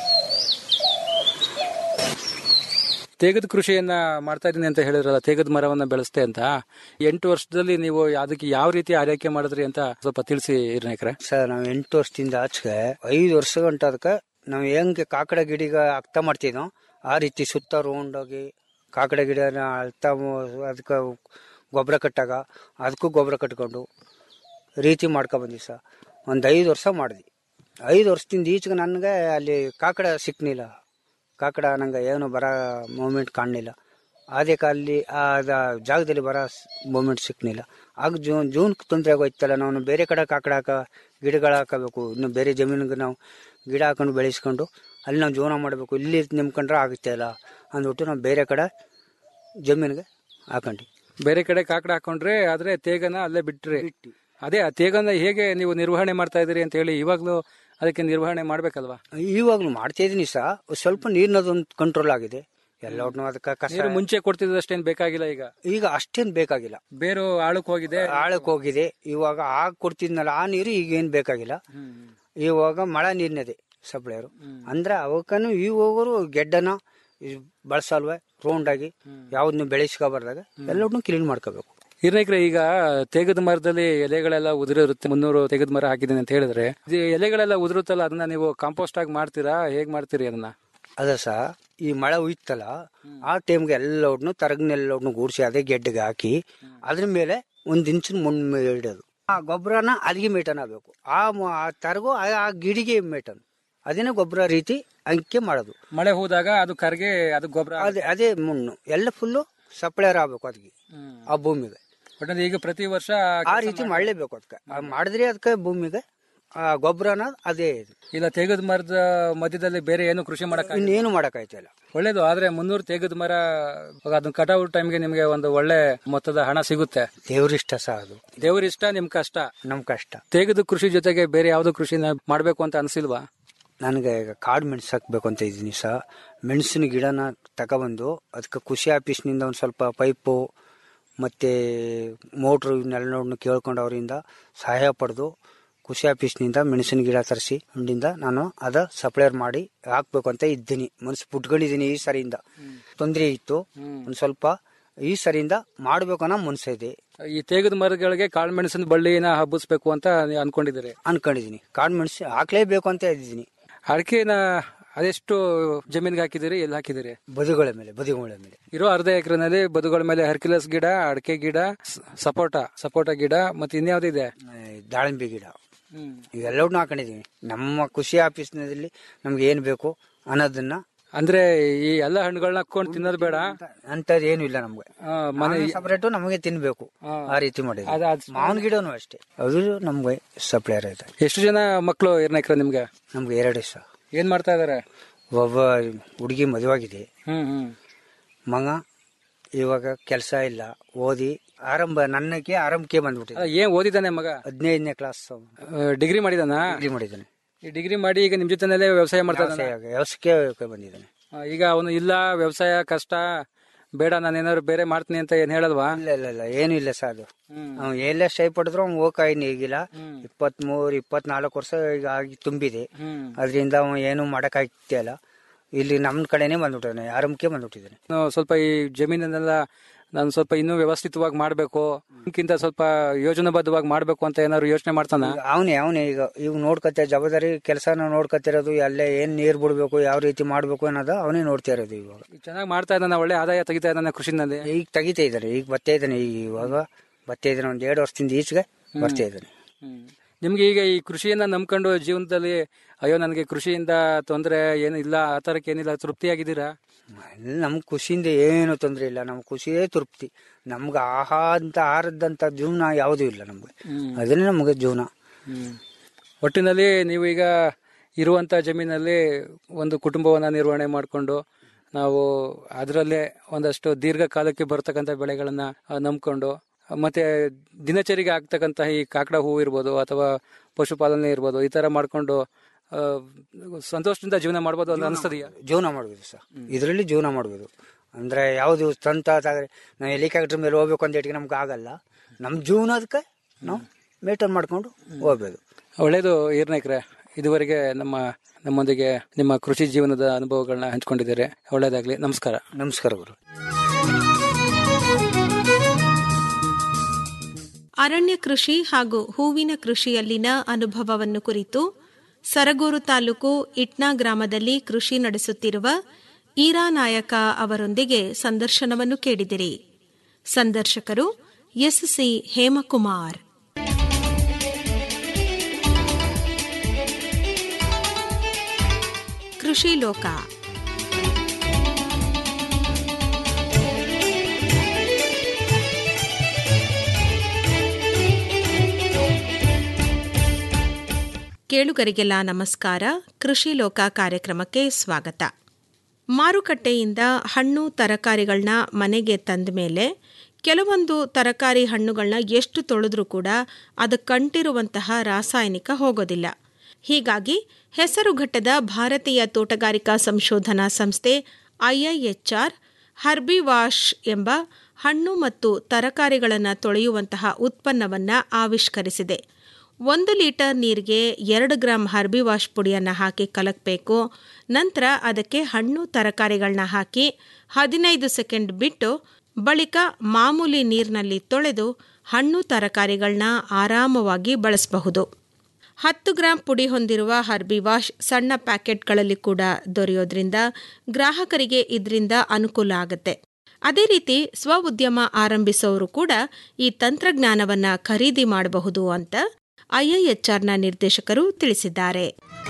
ತೇಗದ ಕೃಷಿಯನ್ನ ಮಾಡ್ತಾ ಇದೀನಿ ಅಂತ ಹೇಳಿದ್ರಲ್ಲ ತೇಗದ ಮರವನ್ನ ಬೆಳೆಸ್ತೆ ಅಂತ ಎಂಟು ವರ್ಷದಲ್ಲಿ ನೀವು ಅದಕ್ಕೆ ಯಾವ ರೀತಿ ಆರೈಕೆ ಮಾಡಿದ್ರಿ ಅಂತ ಸ್ವಲ್ಪ ತಿಳಿಸಿ ಹಿರನೇಕ್ರೆ ಸರ್ ನಾವು ಎಂಟು ವರ್ಷದಿಂದ ಆಚೆಗೆ ಐದು ವರ್ಷ ಗಂಟ ಅದಕ್ಕೆ ನಾವು ಹೆಂಗೆ ಕಾಕಡ ಗಿಡಿಗ ಅರ್ಥ ಮಾಡ್ತಿದ್ನೋ ಆ ರೀತಿ ಸುತ್ತ ರೌಂಡಾಗಿ ಕಾಕಡ ಗಿಡನ ಅಳ್ತಾ ಅದಕ್ಕೆ ಗೊಬ್ಬರ ಕಟ್ಟಾಗ ಅದಕ್ಕೂ ಗೊಬ್ಬರ ಕಟ್ಕೊಂಡು ರೀತಿ ಮಾಡ್ಕೊ ಬಂದ್ವಿ ಸರ್ ಒಂದು ಐದು ವರ್ಷ ಮಾಡಿದ್ವಿ ಐದು ವರ್ಷದಿಂದ ಈಚೆಗೆ ನನಗೆ ಅಲ್ಲಿ ಕಾಕಡ ಸಿಕ್ನಿಲ್ಲ ಕಾಕಡ ನಂಗೆ ಏನು ಬರೋ ಮೂಮೆಂಟ್ ಕಾಣಲಿಲ್ಲ ಅದಕ್ಕೆ ಅಲ್ಲಿ ಆ ದ- ಜಾಗದಲ್ಲಿ ಬರೋ ಮೂಮೆಂಟ್ ಸಿಕ್ನಿಲ್ಲ ಆಗ ಜೂನ್ ಜೂನ್ ತೊಂದರೆ ಆಗೋಯ್ತಲ್ಲ ನಾವು ಬೇರೆ ಕಡೆ ಕಾಕಡ ಹಾಕ ಗಿಡಗಳು ಹಾಕಬೇಕು ಇನ್ನು ಬೇರೆ ಜಮೀನಿಗೆ ನಾವು ಗಿಡ ಹಾಕೊಂಡು ಬೆಳೆಸ್ಕೊಂಡು ಅಲ್ಲಿ ನಾವು ಜೀವನ ಮಾಡಬೇಕು ಇಲ್ಲಿ ನಿಮ್ಕೊಂಡ್ರೆ ಆಗುತ್ತೆ ಅಲ್ಲ ಅಂದ್ಬಿಟ್ಟು ನಾವು ಬೇರೆ ಕಡೆ ಜಮೀನಿಗೆ ಹಾಕೊಂಡ್ವಿ ಬೇರೆ ಕಡೆ ಕಾಕಡ ಹಾಕೊಂಡ್ರೆ ಆದ್ರೆ ತೇಗನ ಅಲ್ಲೇ ಬಿಟ್ರಿ ಅದೇ ಆ ತೇಗನ ಹೇಗೆ ನೀವು ನಿರ್ವಹಣೆ ಮಾಡ್ತಾ ಇದೀರಿ ಅಂತ ಹೇಳಿ ಇವಾಗ್ಲೂ ಅದಕ್ಕೆ ನಿರ್ವಹಣೆ ಮಾಡ್ಬೇಕಲ್ವಾ ಇವಾಗ್ಲೂ ಮಾಡ್ತಾ ಇದೀನಿ ಸಹ ಸ್ವಲ್ಪ ನೀರಿನದೊಂದು ಕಂಟ್ರೋಲ್ ಆಗಿದೆ ಎಲ್ಲವನ್ನೂ ಅದಕ್ಕೆ ಕಸ ನೀರು ಮುಂಚೆ ಕೊಡ್ತಿದ್ದಷ್ಟೇನ್ ಬೇಕಾಗಿಲ್ಲ ಈಗ ಈಗ ಅಷ್ಟೇನ್ ಬೇಕಾಗಿಲ್ಲ ಬೇರು ಆಳಕ್ ಹೋಗಿದೆ ಆಳಕ್ ಹೋಗಿದೆ ಇವಾಗ ಆಗ ಕೊಡ್ತಿದ್ನಲ್ಲ ಆ ನೀರು ಈಗ ಏನ್ ಬೇಕಾಗಿಲ್ಲ ಇವಾಗ ಮಳೆ ನೀರಿನದೇ ಸಪ್ಲೈಯರು ಅಂದ್ರೆ ಅವಕ್ಕನು ಈ ಹೋಗೋರು ಗೆಡ್ಡನ ಬಳಸಲ್ವೇ ರೌಂಡ್ ಆಗಿ ಯಾವ್ದನ್ನು ಬೆಳೆಸ್ಕೊಬಾರ್ದಾಗ ಎಲ್ಲವನ್ನೂ ಕ್ಲೀನ್ ಮಾಡ್ಕೋಬೇಕು ಹಿರನೇಕ್ರೆ ಈಗ ತೇಗದ ಮರದಲ್ಲಿ ಎಲೆಗಳೆಲ್ಲ ಉದುರಿರುತ್ತೆ ಮುನ್ನೂರು ತೆಗೆದ ಮರ ಹಾಕಿದ್ದೀನಿ ಅಂತ ಹೇಳಿದ್ರೆ ಇದು ಎಲೆಗಳೆಲ್ಲ ಉದುರುತ್ತಲ್ಲ ಅದನ್ನ ನೀವು ಕಾಂಪೋಸ್ಟ್ ಆಗಿ ಮಾಡ್ತೀರಾ ಹೇಗ್ ಮಾಡ್ತೀರಿ ಅದನ್ನ ಅದ ಸಹ ಈ ಮಳೆ ಹುಯ್ತಲ್ಲ ಆ ಟೈಮ್ಗೆ ಎಲ್ಲವನ್ನೂ ತರಗನೆಲ್ಲವನ್ನೂ ಗೂಡಿಸಿ ಅದೇ ಗೆಡ್ಡೆಗೆ ಹಾಕಿ ಅದ್ರ ಮೇಲೆ ಒಂದ್ ಇಂಚಿನ ಮಣ್ಣು ಇಡೋದು ಆ ಗೊಬ್ಬರನ ಅಲ್ಲಿಗೆ ಮೇಟನ್ ಆಗ್ಬೇಕು ಆ ಮ- ಆ ತರಗು ಆ ಆ ಗಿಡಿಗೆ ಮೇಟನ್ ಅದನ್ನೇ ಗೊಬ್ಬರ ರೀತಿ ಅಂಕೆ ಮಾಡೋದು ಮಳೆ ಹೋದಾಗ ಅದು ಕರ್ಗೆ ಅದು ಗೊಬ್ಬರ ಅದೇ ಅದೇ ಮಣ್ಣು ಎಲ್ಲ ಫುಲ್ಲು ಸಪ್ಲೈರ್ ಆಗ್ಬೇಕು ಅದಕ್ಕೆ ಆ ಭೂಮಿಗೆ ಒಟ್ಟಿನಲ್ಲಿ ಈಗ ಪ್ರತಿ ವರ್ಷ ಆ ರೀತಿ ಮಾಡಲೇಬೇಕು ಅದಕ್ಕೆ ಮಾಡಿದ್ರೆ ಅದಕ್ಕೆ ಭೂಮಿಗೆ ಆ ಗೊಬ್ಬರನ ಅದೇ ಇದು ಇಲ್ಲ ತೇಗದ ಮರದ ಮಧ್ಯದಲ್ಲಿ ಬೇರೆ ಏನು ಕೃಷಿ ಮಾಡಕ್ ಇನ್ನೇನು ಮಾಡಕ್ಕಾಯ್ತಿಲ್ಲ ಒಳ್ಳೇದು ಆದ್ರೆ ಮುನ್ನೂರು ತೇಗದ ಮರ ಅದನ್ನ ಕಟಾವ್ ಟೈಮ್ಗೆ ನಿಮ್ಗೆ ಒಂದು ಒಳ್ಳೆ ಮೊತ್ತದ ಹಣ ಸಿಗುತ್ತೆ ದೇವ್ರಿಷ್ಟ ಸಹ ಅದು ದೇವ್ರ ಇಷ್ಟ ನಿಮ್ ಕಷ್ಟ ನಮ್ ಕಷ್ಟ ತೇಗದ ಕೃಷಿ ಜೊತೆಗೆ ಬೇರೆ ಯಾವ್ದು ಕೃಷಿನ ಮಾಡ್ಬೇಕು ಅಂತ ಅನ್ಸಿಲ್ವಾ ನನಗೆ ಈಗ ಕಾಡು ಮೆಣಸು ಹಾಕ್ಬೇಕು ಅಂತ ಇದ್ದೀನಿ ಸಹ ಮೆಣಸಿನ ಗಿಡನ ತಗೊಬಂದು ಅದಕ್ಕೆ ಕೃಷಿ ಆಫೀಸ್ನಿಂದ ಒಂದು ಸ್ವಲ್ಪ ಪೈಪು ಮತ್ತು ಮೋಟ್ರು ಇವನ್ನೆಲ್ಲ ಕೇಳ್ಕೊಂಡು ಅವರಿಂದ ಸಹಾಯ ಪಡೆದು ಕೃಷಿ ಆಫೀಸ್ನಿಂದ ಮೆಣಸಿನ ಗಿಡ ತರಿಸಿ ಹಣ್ಣಿಂದ ನಾನು ಅದ ಸಪ್ಲೈರ್ ಮಾಡಿ ಹಾಕ್ಬೇಕು ಅಂತ ಇದ್ದೀನಿ ಮನಸ್ಸು ಪುಟ್ಕೊಂಡಿದ್ದೀನಿ ಈ ಸರಿಯಿಂದ ತೊಂದರೆ ಇತ್ತು ಒಂದು ಸ್ವಲ್ಪ ಈ ಸರಿಯಿಂದ ಮಾಡ್ಬೇಕು ಅನ್ನೋ ಮನಸ್ಸು ಇದೆ ಈ ತೇಗದ ಮರಗಳಿಗೆ ಕಾಳು ಮೆಣಸಿನ ಬಳ್ಳಿನ ಹಬ್ಬಿಸ್ಬೇಕು ಅಂತ ನೀವ್ ಅನ್ಕೊಂಡಿದ್ದೀರಿ ಅನ್ಕೊಂಡಿದ್ದೀನಿ ಕಾಡು ಮೆಣಸು ಹಾಕ್ಲೇಬೇಕು ಅಂತ ಇದ್ದೀನಿ ಅಡಿಕೆನ ಅದೆಷ್ಟು ಜಮೀನ್ಗೆ ಹಾಕಿದಿರಿ ಎಲ್ಲಿ ಹಾಕಿದಿರಿ ಬದುಗಳ ಮೇಲೆ ಬದುಗಳ ಮೇಲೆ ಇರೋ ಅರ್ಧ ಎಕರೆನಲ್ಲಿ ಬದುಗಳ ಮೇಲೆ ಹರ್ಕಿಲಸ್ ಗಿಡ ಅಡಿಕೆ ಗಿಡ ಸ- ಸಪೋಟ ಸಪೋಟ ಗಿಡ ಮತ್ತೆ ಇನ್ಯಾವ್ದಿದೆ ಆ, ದಾಳಿಂಬೆ ಗಿಡ ಇವೆಲ್ಲವನ್ನೂ ಹಾಕೊಂಡಿದೀವಿ ನಮ್ಮ ಕೃಷಿ ಆಫೀಸ್ನಲ್ಲಿ ನಮ್ಗೆ ಏನ್ ಬೇಕು ಅನ್ನೋದನ್ನ ಅಂದ್ರೆ ಈ ಎಲ್ಲ ಹಣ್ಣುಗಳನ್ನ ಹಾಕೊಂಡು ತಿನ್ನೋದು ಬೇಡ ಅಂತದ್ ಏನು ಇಲ್ಲ ನಮ್ಗೆ ಆ, ಮನೆ ಸಪರೇಟ್ ನಮಗೆ ತಿನ್ಬೇಕು ಆ ರೀತಿ ಮಾಡಿದ್ವಿ ಅದ್- ಅದ್- ಮಾವಿನ ಗಿಡನು ಅಷ್ಟೇ ಅದು ನಮ್ಗೆ ಸಪ್ಲೈರ್ ಐತೆ ಎಷ್ಟು ಜನ ಮಕ್ಕಳು ಎಕರೆ ನಿಮ್ಗೆ ನಮ್ಗೆ ಎರಡು ದಿವಸ ಏನ್ ಮಾಡ್ತಾ ಇದಾರೆ ಒಬ್ಬ ಹುಡುಗಿ ಮದುವಾಗಿದೆ ಹ್ಮ್ ಹ್ಮ್ ಮಗ ಇವಾಗ ಕೆಲಸ ಇಲ್ಲ ಓದಿ ಆರಂಭ ನನ್ನಕ್ಕೆ ಆರಂಭಕ್ಕೆ ಬಂದ್ಬಿಟ್ಟಿದೆ ಅಲ್ಲ, ಏನ್ ಓದಿದಾನೆ ಮಗ ಹದಿನೈದನೇ ಕ್ಲಾಸ್ ಡಿಗ್ರಿ ಮಾಡಿದಾನ ಡಿಗ್ರಿ ಮಾಡಿದ್ದಾನೆ ಈ ಡಿಗ್ರಿ ಮಾಡಿ ಈಗ ನಿಮ್ ಜೊತೆನಲ್ಲೇ ವ್ಯವಸಾಯ ಮಾಡ್ತಾ ಇದ್ದಾನೆ ವ್ಯವಸಾಯ- ವ್ಯವಸಾಯಕ್ಕೆ ಬಂದಿದ್ದಾನೆ ಆ, ಈಗ ಅವನು ಇಲ್ಲ ವ್ಯವಸಾಯ ಕಷ್ಟ ಬೇಡ ನಾನು ಏನಾದ್ರು ಬೇರೆ ಮಾಡ್ತೀನಿ ಅಂತ ಏನ್ ಹೇಳಲ್ವಾ ಇಲ್ಲ ಇಲ್ಲ ಇಲ್ಲ ಏನು ಇಲ್ಲ ಸರ್ ಅದು ಅವ್ನು ಎಲ್ಲೇ ಸ್ಟೈ ಪಡೆದ್ರು ಅವ್ನು ಹೋಗ ಇನ್ನು ಈಗಿಲ್ಲ ಇಪ್ಪತ್ಮೂರು ಇಪ್ಪತ್ನಾಲ್ಕು ವರ್ಷ ಈಗ ಆಗಿ ತುಂಬಿದೆ ಅದರಿಂದ ಅವನು ಏನು ಮಾಡೋಕ್ಕಾಗ್ತಿಲ್ಲ ಇಲ್ಲಿ ನಮ್ಮ ಕಡೆನೇ ಬಂದ್ಬಿಟ್ಟಿದ್ದಾನೆ ಆರಂಭಕ್ಕೆ ಬಂದ್ಬಿಟ್ಟಿದ್ದಾನೆ ನಾನು ಸ್ವಲ್ಪ ಈ ಜಮೀನನ್ನೆಲ್ಲ ನಾನು ಸ್ವಲ್ಪ ಇನ್ನೂ ವ್ಯವಸ್ಥಿತವಾಗಿ ಮಾಡಬೇಕು ಇದಕ್ಕಿಂತ ಸ್ವಲ್ಪ ಯೋಜನಾಬದ್ಧವಾಗಿ ಮಾಡಬೇಕು ಅಂತ ಏನಾದ್ರು ಯೋಚನೆ ಮಾಡ್ತಾನ ಅವನೇ ಅವನೇ ಈಗ ಈಗ ನೋಡ್ಕತ್ತೆ ಜವಾಬ್ದಾರಿ ಕೆಲಸನ ನೋಡ್ಕತ್ತಿರೋದು ಅಲ್ಲೇ ಏನ್ ನೀರ್ ಬಿಡ್ಬೇಕು ಯಾವ ರೀತಿ ಮಾಡ್ಬೇಕು ಅನ್ನೋದು ಅವನೇ ನೋಡ್ತಾ ಇರೋದು ಇವಾಗ ಚೆನ್ನಾಗಿ ಮಾಡ್ತಾ ಇದ್ದಾನೆ ಒಳ್ಳೆ ಆದಾಯ ತೆಗಿತಾ ಇದ್ದಾನೆ ಕೃಷಿನಲ್ಲಿ ಈಗ ತೆಗಿತಾ ಇದ್ದಾನೆ ಈಗ ಬರ್ತಾ ಇದ್ದಾನೆ ಈಗ ಇವಾಗ ಬರ್ತಾ ಇದ್ದಾನೆ ಒಂದ್ ಎರಡು ವರ್ಷದಿಂದ ಈಚೆಗೆ ಬರ್ತಾ ಇದ್ದಾನೆ ನಿಮ್ಗೆ ಈಗ ಈ ಕೃಷಿಯನ್ನ ನಂಬ್ಕೊಂಡು ಜೀವನದಲ್ಲಿ ಅಯ್ಯೋ ನನಗೆ ಕೃಷಿಯಿಂದ ತೊಂದರೆ ಏನು ಇಲ್ಲ ಆ ತರಕ್ಕೆ ಏನಿಲ್ಲ ತೃಪ್ತಿಯಾಗಿದ್ದೀರಾ ಇಲ್ಲಿ ನಮ್ಗೆ ಖುಷಿಯಿಂದ ಏನು ತೊಂದರೆ ಇಲ್ಲ ನಮ್ ಖುಷಿಯೇ ತೃಪ್ತಿ ನಮ್ಗೆ ಆಹಾರ ಅಂತ ಆಹಾರದಂತ ಜೀವನ ಯಾವುದೂ ಇಲ್ಲ ನಮ್ಗೆ ಅದನ್ನೇ ನಮ್ಗೆ ಜೀವನ ಒಟ್ಟಿನಲ್ಲಿ ನೀವು ಈಗ ಇರುವಂತ ಜಮೀನಲ್ಲಿ ಒಂದು ಕುಟುಂಬವನ್ನ ನಿರ್ವಹಣೆ ಮಾಡಿಕೊಂಡು ನಾವು ಅದರಲ್ಲೇ ಒಂದಷ್ಟು ದೀರ್ಘಕಾಲಕ್ಕೆ ಬರ್ತಕ್ಕಂಥ ಬೆಳೆಗಳನ್ನ ಆ, ನಂಬ್ಕೊಂಡು ಮತ್ತೆ ದಿನಚರಿಗೆ ಆಗ್ತಕ್ಕಂಥ ಈ ಕಾಕಡ ಹೂವು ಇರ್ಬೋದು ಅಥವಾ ಪಶುಪಾಲನೆ ಇರ್ಬೋದು ಈ ತರ ಮಾಡ್ಕೊಂಡು ಆ, ಸಂತೋಷದಿಂದ ಜೀವನ ಮಾಡ್ಬೋದು ಅಂತ ಅನಿಸ್ತದೆಯಾ ಜೀವನ ಮಾಡ್ಬೋದು ಸರ್ ಇದರಲ್ಲಿ ಜೀವನ ಮಾಡ್ಬೋದು ಅಂದ್ರೆ ಯಾವುದು ಸ್ವಂತ ತಾಗ್ರೆ ನಾವು ಹೆಲಿಕಾಪ್ಟರ್ ಮೇಲೆ ಹೋಗ್ಬೇಕು ಅಂತ ಹೇಳಿ ನಮ್ಗೆ ಆಗಲ್ಲ ನಮ್ಮ ಜೀವನದಕ್ಕೆ ನಾವು ಮೇಂಟೈನ್ ಮಾಡ್ಕೊಂಡು ಹೋಗ್ಬೋದು ಒಳ್ಳೇದು ಈರ್ನಾಯ್ಕ್ರೆ ಇದುವರೆಗೆ ನಮ್ಮ ನಮ್ಮೊಂದಿಗೆ ನಿಮ್ಮ ಕೃಷಿ ಜೀವನದ ಅನುಭವಗಳನ್ನ ಹಂಚ್ಕೊಂಡಿದ್ದಾರೆ ಒಳ್ಳೇದಾಗ್ಲಿ ನಮಸ್ಕಾರ ನಮಸ್ಕಾರ ಗುರು ಅರಣ್ಯ ಕೃಷಿ ಹಾಗೂ ಹೂವಿನ ಕೃಷಿಯಲ್ಲಿನ ಅನುಭವವನ್ನು ಕುರಿತು ಸರಗೂರು ತಾಲೂಕು ಇಟ್ನಾ ಗ್ರಾಮದಲ್ಲಿ ಕೃಷಿ ನಡೆಸುತ್ತಿರುವ ಈರಾ ನಾಯಕ ಅವರೊಂದಿಗೆ ಸಂದರ್ಶನವನ್ನು ಕೇಳಿದಿರಿ ಸಂದರ್ಶಕರು ಎಸ್ಸಿ ಹೇಮಕುಮಾರ್ ಕೃಷಿ ಲೋಕ ಕೇಳುಗರಿಗೆಲ್ಲ ನಮಸ್ಕಾರ ಕೃಷಿ ಲೋಕ ಕಾರ್ಯಕ್ರಮಕ್ಕೆ ಸ್ವಾಗತ ಮಾರುಕಟ್ಟೆಯಿಂದ ಹಣ್ಣು ತರಕಾರಿಗಳನ್ನ ಮನೆಗೆ ತಂದ ಮೇಲೆ ಕೆಲವೊಂದು ತರಕಾರಿ ಹಣ್ಣುಗಳನ್ನ ಎಷ್ಟು ತೊಳೆದ್ರೂ ಕೂಡ ಅದಕ್ಕಂಟಿರುವಂತಹ ರಾಸಾಯನಿಕ ಹೋಗೋದಿಲ್ಲ ಹೀಗಾಗಿ ಹೆಸರುಘಟ್ಟದ ಭಾರತೀಯ ತೋಟಗಾರಿಕಾ ಸಂಶೋಧನಾ ಸಂಸ್ಥೆ ಐಐಎಚ್ಆರ್ ಹರ್ಬಿವಾಶ್ ಎಂಬ ಹಣ್ಣು ಮತ್ತು ತರಕಾರಿಗಳನ್ನು ತೊಳೆಯುವಂತಹ ಉತ್ಪನ್ನವನ್ನು ಆವಿಷ್ಕರಿಸಿದೆ ಒಂದು ಲೀಟರ್ ನೀರಿಗೆ ಎರಡು ಗ್ರಾಂ ಹರ್ಬಿ ವಾಶ್ ಪುಡಿಯನ್ನು ಹಾಕಿ ಕಲಕಬೇಕು ನಂತರ ಅದಕ್ಕೆ ಹಣ್ಣು ತರಕಾರಿಗಳನ್ನ ಹಾಕಿ ಹದಿನೈದು ಸೆಕೆಂಡ್ ಬಿಟ್ಟು ಬಳಿಕ ಮಾಮೂಲಿ ನೀರಿನಲ್ಲಿ ತೊಳೆದು ಹಣ್ಣು ತರಕಾರಿಗಳನ್ನ ಆರಾಮವಾಗಿ ಬಳಸಬಹುದು ಹತ್ತು ಗ್ರಾಂ ಪುಡಿ ಹೊಂದಿರುವ ಹರ್ಬಿ ವಾಶ್ ಸಣ್ಣ ಪ್ಯಾಕೆಟ್ಗಳಲ್ಲಿ ಕೂಡ ದೊರೆಯೋದ್ರಿಂದ ಗ್ರಾಹಕರಿಗೆ ಇದರಿಂದ ಅನುಕೂಲ ಆಗುತ್ತೆ ಅದೇ ರೀತಿ ಸ್ವ ಉದ್ಯಮ ಆರಂಭಿಸೋರು ಕೂಡ ಈ ತಂತ್ರಜ್ಞಾನವನ್ನ ಖರೀದಿ ಮಾಡಬಹುದು ಅಂತ ಐಐಎಚ್ಆರ್ನ ನಿರ್ದೇಶಕರು ತಿಳಿಸಿದ್ದಾರೆ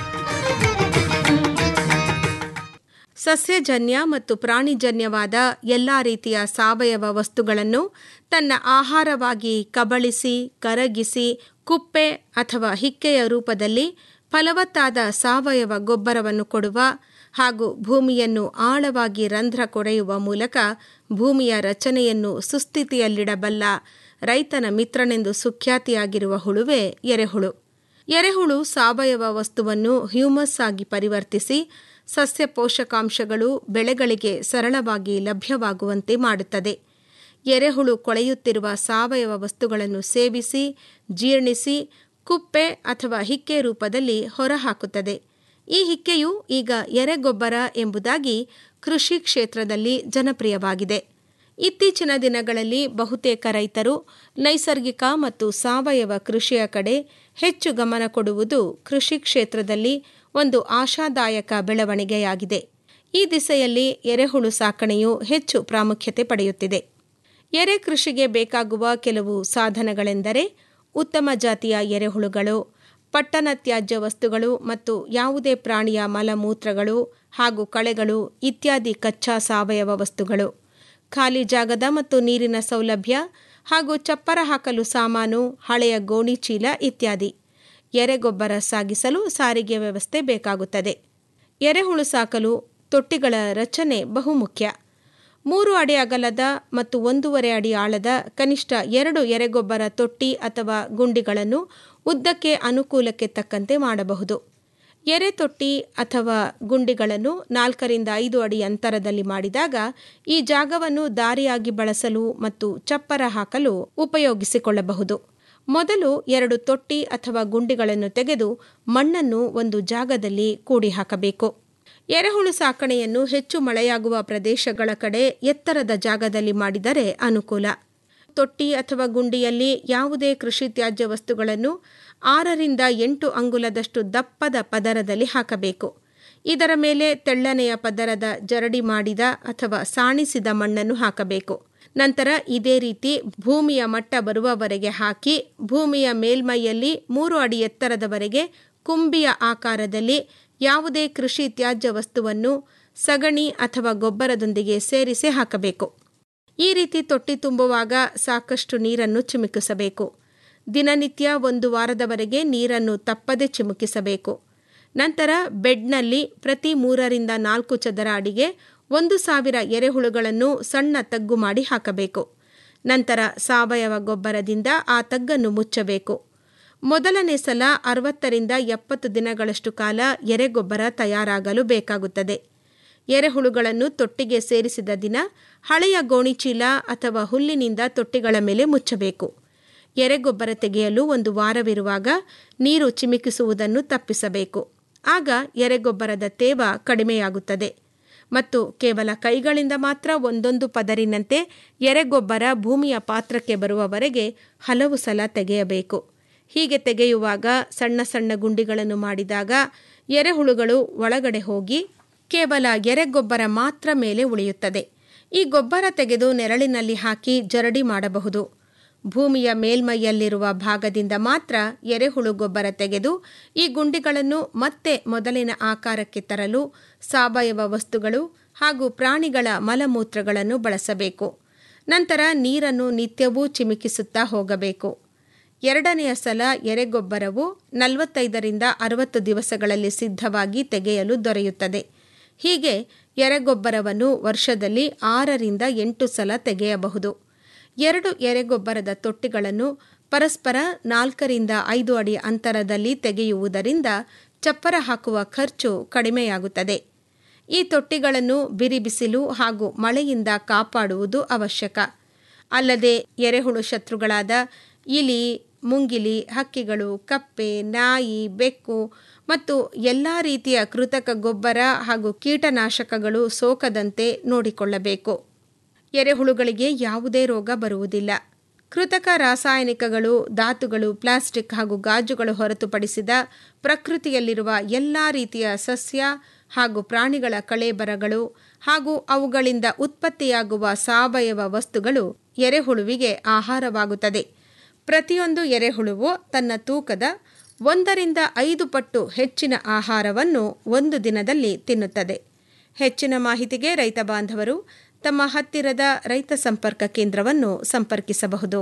ಸಸ್ಯಜನ್ಯ ಮತ್ತು ಪ್ರಾಣಿಜನ್ಯವಾದ ಎಲ್ಲ ರೀತಿಯ ಸಾವಯವ ವಸ್ತುಗಳನ್ನು ತನ್ನ ಆಹಾರವಾಗಿ ಕಬಳಿಸಿ ಕರಗಿಸಿ ಕುಪ್ಪೆ ಅಥವಾ ಹಿಕ್ಕೆಯ ರೂಪದಲ್ಲಿ ಫಲವತ್ತಾದ ಸಾವಯವ ಗೊಬ್ಬರವನ್ನು ಕೊಡುವ ಹಾಗೂ ಭೂಮಿಯನ್ನು ಆಳವಾಗಿ ರಂಧ್ರ ಕೊರೆಯುವ ಮೂಲಕ ಭೂಮಿಯ ರಚನೆಯನ್ನು ಸುಸ್ಥಿತಿಯಲ್ಲಿಡಬಲ್ಲ ರೈತನ ಮಿತ್ರನೆಂದು ಸುಖ್ಯಾತಿಯಾಗಿರುವ ಹುಳುವೇ ಎರೆಹುಳು ಎರೆಹುಳು ಸಾವಯವ ವಸ್ತುವನ್ನು ಹ್ಯೂಮಸ್ ಆಗಿ ಪರಿವರ್ತಿಸಿ ಸಸ್ಯ ಪೋಷಕಾಂಶಗಳು ಬೆಳೆಗಳಿಗೆ ಸರಳವಾಗಿ ಲಭ್ಯವಾಗುವಂತೆ ಮಾಡುತ್ತದೆ ಎರೆಹುಳು ಕೊಳೆಯುತ್ತಿರುವ ಸಾವಯವ ವಸ್ತುಗಳನ್ನು ಸೇವಿಸಿ ಜೀರ್ಣಿಸಿ ಕುಪ್ಪೆ ಅಥವಾ ಹಿಕ್ಕೆ ರೂಪದಲ್ಲಿ ಹೊರಹಾಕುತ್ತದೆ ಈ ಹಿಕ್ಕೆಯು ಈಗ ಎರೆಗೊಬ್ಬರ ಎಂಬುದಾಗಿ ಕೃಷಿ ಕ್ಷೇತ್ರದಲ್ಲಿ ಜನಪ್ರಿಯವಾಗಿದೆ ಇತ್ತೀಚಿನ ದಿನಗಳಲ್ಲಿ ಬಹುತೇಕ ರೈತರು ನೈಸರ್ಗಿಕ ಮತ್ತು ಸಾವಯವ ಕೃಷಿಯ ಕಡೆ ಹೆಚ್ಚು ಗಮನ ಕೊಡುವುದು ಕೃಷಿ ಕ್ಷೇತ್ರದಲ್ಲಿ ಒಂದು ಆಶಾದಾಯಕ ಬೆಳವಣಿಗೆಯಾಗಿದೆ ಈ ದಿಸೆಯಲ್ಲಿ ಎರೆಹುಳು ಸಾಕಣೆಯು ಹೆಚ್ಚು ಪ್ರಾಮುಖ್ಯತೆ ಪಡೆಯುತ್ತಿದೆ ಎರೆ ಕೃಷಿಗೆ ಬೇಕಾಗುವ ಕೆಲವು ಸಾಧನಗಳೆಂದರೆ ಉತ್ತಮ ಜಾತಿಯ ಎರೆಹುಳುಗಳು ಪಟ್ಟಣ ತ್ಯಾಜ್ಯ ವಸ್ತುಗಳು ಮತ್ತು ಯಾವುದೇ ಪ್ರಾಣಿಯ ಮಲಮೂತ್ರಗಳು ಹಾಗೂ ಕಳೆಗಳು ಇತ್ಯಾದಿ ಕಚ್ಚಾ ಸಾವಯವ ವಸ್ತುಗಳು ಖಾಲಿ ಜಾಗದ ಮತ್ತು ನೀರಿನ ಸೌಲಭ್ಯ ಹಾಗೂ ಚಪ್ಪರ ಹಾಕಲು ಸಾಮಾನು ಹಳೆಯ ಗೋಣಿ ಚೀಲ ಇತ್ಯಾದಿ ಎರೆಗೊಬ್ಬರ ಸಾಗಿಸಲು ಸಾರಿಗೆ ವ್ಯವಸ್ಥೆ ಬೇಕಾಗುತ್ತದೆ ಎರೆಹುಳು ಸಾಕಲು ತೊಟ್ಟಿಗಳ ರಚನೆ ಬಹುಮುಖ್ಯ ಮೂರು ಅಡಿ ಅಗಲದ ಮತ್ತು ಒಂದೂವರೆ ಅಡಿ ಆಳದ ಕನಿಷ್ಠ ಎರಡು ಎರೆಗೊಬ್ಬರ ತೊಟ್ಟಿ ಅಥವಾ ಗುಂಡಿಗಳನ್ನು ಉದ್ದಕ್ಕೆ ಅನುಕೂಲಕ್ಕೆ ತಕ್ಕಂತೆ ಮಾಡಬಹುದು ಎರೆ ತೊಟ್ಟಿ ಅಥವಾ ಗುಂಡಿಗಳನ್ನು ನಾಲ್ಕರಿಂದ ಐದು ಅಡಿ ಅಂತರದಲ್ಲಿ ಮಾಡಿದಾಗ ಈ ಜಾಗವನ್ನು ದಾರಿಯಾಗಿ ಬಳಸಲು ಮತ್ತು ಚಪ್ಪರ ಹಾಕಲು ಉಪಯೋಗಿಸಿಕೊಳ್ಳಬಹುದು ಮೊದಲು ಎರಡು ತೊಟ್ಟಿ ಅಥವಾ ಗುಂಡಿಗಳನ್ನು ತೆಗೆದು ಮಣ್ಣನ್ನು ಒಂದು ಜಾಗದಲ್ಲಿ ಕೂಡಿ ಹಾಕಬೇಕು ಎರೆಹುಳು ಸಾಕಣೆಯನ್ನು ಹೆಚ್ಚು ಮಳೆಯಾಗುವ ಪ್ರದೇಶಗಳ ಕಡೆ ಎತ್ತರದ ಜಾಗದಲ್ಲಿ ಮಾಡಿದರೆ ಅನುಕೂಲ ತೊಟ್ಟಿ ಅಥವಾ ಗುಂಡಿಯಲ್ಲಿ ಯಾವುದೇ ಕೃಷಿ ತ್ಯಾಜ್ಯ ವಸ್ತುಗಳನ್ನು ಆರರಿಂದ ಎಂಟು ಅಂಗುಲದಷ್ಟು ದಪ್ಪದ ಪದರದಲ್ಲಿ ಹಾಕಬೇಕು ಇದರ ಮೇಲೆ ತೆಳ್ಳನೆಯ ಪದರದ ಜರಡಿ ಮಾಡಿದ ಅಥವಾ ಸಾಣಿಸಿದ ಮಣ್ಣನ್ನು ಹಾಕಬೇಕು ನಂತರ ಇದೇ ರೀತಿ ಭೂಮಿಯ ಮಟ್ಟ ಬರುವವರೆಗೆ ಹಾಕಿ ಭೂಮಿಯ ಮೇಲ್ಮೈಯಲ್ಲಿ ಮೂರು ಅಡಿ ಎತ್ತರದವರೆಗೆ ಕುಂಬಿಯ ಆಕಾರದಲ್ಲಿ ಯಾವುದೇ ಕೃಷಿ ತ್ಯಾಜ್ಯ ವಸ್ತುವನ್ನು ಸಗಣಿ ಅಥವಾ ಗೊಬ್ಬರದೊಂದಿಗೆ ಸೇರಿಸಿ ಹಾಕಬೇಕು ಈ ರೀತಿ ತೊಟ್ಟಿ ತುಂಬುವಾಗ ಸಾಕಷ್ಟು ನೀರನ್ನು ಚಿಮುಕಿಸಬೇಕು ದಿನನಿತ್ಯ ಒಂದು ವಾರದವರೆಗೆ ನೀರನ್ನು ತಪ್ಪದೆ ಚಿಮುಕಿಸಬೇಕು ನಂತರ ಬೆಡ್ನಲ್ಲಿ ಪ್ರತಿ ಮೂರರಿಂದ ನಾಲ್ಕು ಚದರ ಅಡಿಗೆ ಒಂದು ಸಾವಿರ ಎರೆಹುಳುಗಳನ್ನು ಸಣ್ಣ ತಗ್ಗು ಮಾಡಿ ಹಾಕಬೇಕು ನಂತರ ಸಾವಯವ ಗೊಬ್ಬರದಿಂದ ಆ ತಗ್ಗನ್ನು ಮುಚ್ಚಬೇಕು ಮೊದಲನೇ ಸಲ ಅರವತ್ತರಿಂದ ಎಪ್ಪತ್ತು ದಿನಗಳಷ್ಟು ಕಾಲ ಎರೆಗೊಬ್ಬರ ತಯಾರಾಗಲು ಬೇಕಾಗುತ್ತದೆ ಎರೆಹುಳುಗಳನ್ನು ತೊಟ್ಟಿಗೆ ಸೇರಿಸಿದ ದಿನ ಹಳೆಯ ಗೋಣಿಚೀಲ ಅಥವಾ ಹುಲ್ಲಿನಿಂದ ತೊಟ್ಟಿಗಳ ಮೇಲೆ ಮುಚ್ಚಬೇಕು ಎರೆಗೊಬ್ಬರ ತೆಗೆಯಲು ಒಂದು ವಾರವಿರುವಾಗ ನೀರು ಚಿಮಿಕಿಸುವುದನ್ನು ತಪ್ಪಿಸಬೇಕು ಆಗ ಎರೆಗೊಬ್ಬರದ ತೇವ ಕಡಿಮೆಯಾಗುತ್ತದೆ ಮತ್ತು ಕೇವಲ ಕೈಗಳಿಂದ ಮಾತ್ರ ಒಂದೊಂದು ಪದರಿನಂತೆ ಎರೆಗೊಬ್ಬರ ಭೂಮಿಯ ಪಾತ್ರಕ್ಕೆ ಬರುವವರೆಗೆ ಹಲವು ಸಲ ತೆಗೆಯಬೇಕು ಹೀಗೆ ತೆಗೆಯುವಾಗ ಸಣ್ಣ ಸಣ್ಣ ಗುಂಡಿಗಳನ್ನು ಮಾಡಿದಾಗ ಎರೆಹುಳುಗಳು ಒಳಗಡೆ ಹೋಗಿ ಕೇವಲ ಎರೆಗೊಬ್ಬರ ಮಾತ್ರ ಮೇಲೆ ಉಳಿಯುತ್ತದೆ ಈ ಗೊಬ್ಬರ ತೆಗೆದು ನೆರಳಿನಲ್ಲಿ ಹಾಕಿ ಜರಡಿ ಮಾಡಬಹುದು ಭೂಮಿಯ ಮೇಲ್ಮೈಯಲ್ಲಿರುವ ಭಾಗದಿಂದ ಮಾತ್ರ ಎರೆಹುಳು ಗೊಬ್ಬರ ತೆಗೆದು ಈ ಗುಂಡಿಗಳನ್ನು ಮತ್ತೆ ಮೊದಲಿನ ಆಕಾರಕ್ಕೆ ತರಲು ಸಾವಯವ ವಸ್ತುಗಳು ಹಾಗೂ ಪ್ರಾಣಿಗಳ ಮಲಮೂತ್ರಗಳನ್ನು ಬಳಸಬೇಕು ನಂತರ ನೀರನ್ನು ನಿತ್ಯವೂ ಚಿಮಿಕಿಸುತ್ತಾ ಹೋಗಬೇಕು ಎರಡನೆಯ ಸಲ ಎರೆಗೊಬ್ಬರವು ನಲವತ್ತೈದರಿಂದ ಅರವತ್ತು ದಿವಸಗಳಲ್ಲಿ ಸಿದ್ಧವಾಗಿ ತೆಗೆಯಲು ದೊರೆಯುತ್ತದೆ ಹೀಗೆ ಎರೆಗೊಬ್ಬರವನ್ನು ವರ್ಷದಲ್ಲಿ ಆರರಿಂದ ಎಂಟು ಸಲ ತೆಗೆಯಬಹುದು ಎರಡು ಎರೆಗೊಬ್ಬರದ ತೊಟ್ಟಿಗಳನ್ನು ಪರಸ್ಪರ ನಾಲ್ಕರಿಂದ ಐದು ಅಡಿ ಅಂತರದಲ್ಲಿ ತೆಗೆಯುವುದರಿಂದ ಚಪ್ಪರ ಹಾಕುವ ಖರ್ಚು ಕಡಿಮೆಯಾಗುತ್ತದೆ ಈ ತೊಟ್ಟಿಗಳನ್ನು ಬಿರಿ ಬಿಸಿಲು ಹಾಗೂ ಮಳೆಯಿಂದ ಕಾಪಾಡುವುದು ಅವಶ್ಯಕ ಅಲ್ಲದೆ ಎರೆಹುಳು ಶತ್ರುಗಳಾದ ಇಲಿ ಮುಂಗಿಲಿ ಹಕ್ಕಿಗಳು ಕಪ್ಪೆ ನಾಯಿ ಬೆಕ್ಕು ಮತ್ತು ಎಲ್ಲ ರೀತಿಯ ಕೃತಕ ಗೊಬ್ಬರ ಹಾಗೂ ಕೀಟನಾಶಕಗಳು ಸೋಕದಂತೆ ನೋಡಿಕೊಳ್ಳಬೇಕು ಎರೆಹುಳುಗಳಿಗೆ ಯಾವುದೇ ರೋಗ ಬರುವುದಿಲ್ಲ ಕೃತಕ ರಾಸಾಯನಿಕಗಳು ಧಾತುಗಳು ಪ್ಲಾಸ್ಟಿಕ್ ಹಾಗೂ ಗಾಜುಗಳು ಹೊರತುಪಡಿಸಿದ ಪ್ರಕೃತಿಯಲ್ಲಿರುವ ಎಲ್ಲ ರೀತಿಯ ಸಸ್ಯ ಹಾಗೂ ಪ್ರಾಣಿಗಳ ಕಳೇಬರಗಳು ಹಾಗೂ ಅವುಗಳಿಂದ ಉತ್ಪತ್ತಿಯಾಗುವ ಸಾವಯವ ವಸ್ತುಗಳು ಎರೆಹುಳುವಿಗೆ ಆಹಾರವಾಗುತ್ತದೆ ಪ್ರತಿಯೊಂದು ಎರೆಹುಳುವು ತನ್ನ ತೂಕದ ಒಂದರಿಂದ ಐದು ಪಟ್ಟು ಹೆಚ್ಚಿನ ಆಹಾರವನ್ನು ಒಂದು ದಿನದಲ್ಲಿ ತಿನ್ನುತ್ತದೆ ಹೆಚ್ಚಿನ ಮಾಹಿತಿಗೆ ರೈತ ಬಾಂಧವರು ತಮ್ಮ ಹತ್ತಿರದ ರೈತ ಸಂಪರ್ಕ ಕೇಂದ್ರವನ್ನು ಸಂಪರ್ಕಿಸಬಹುದು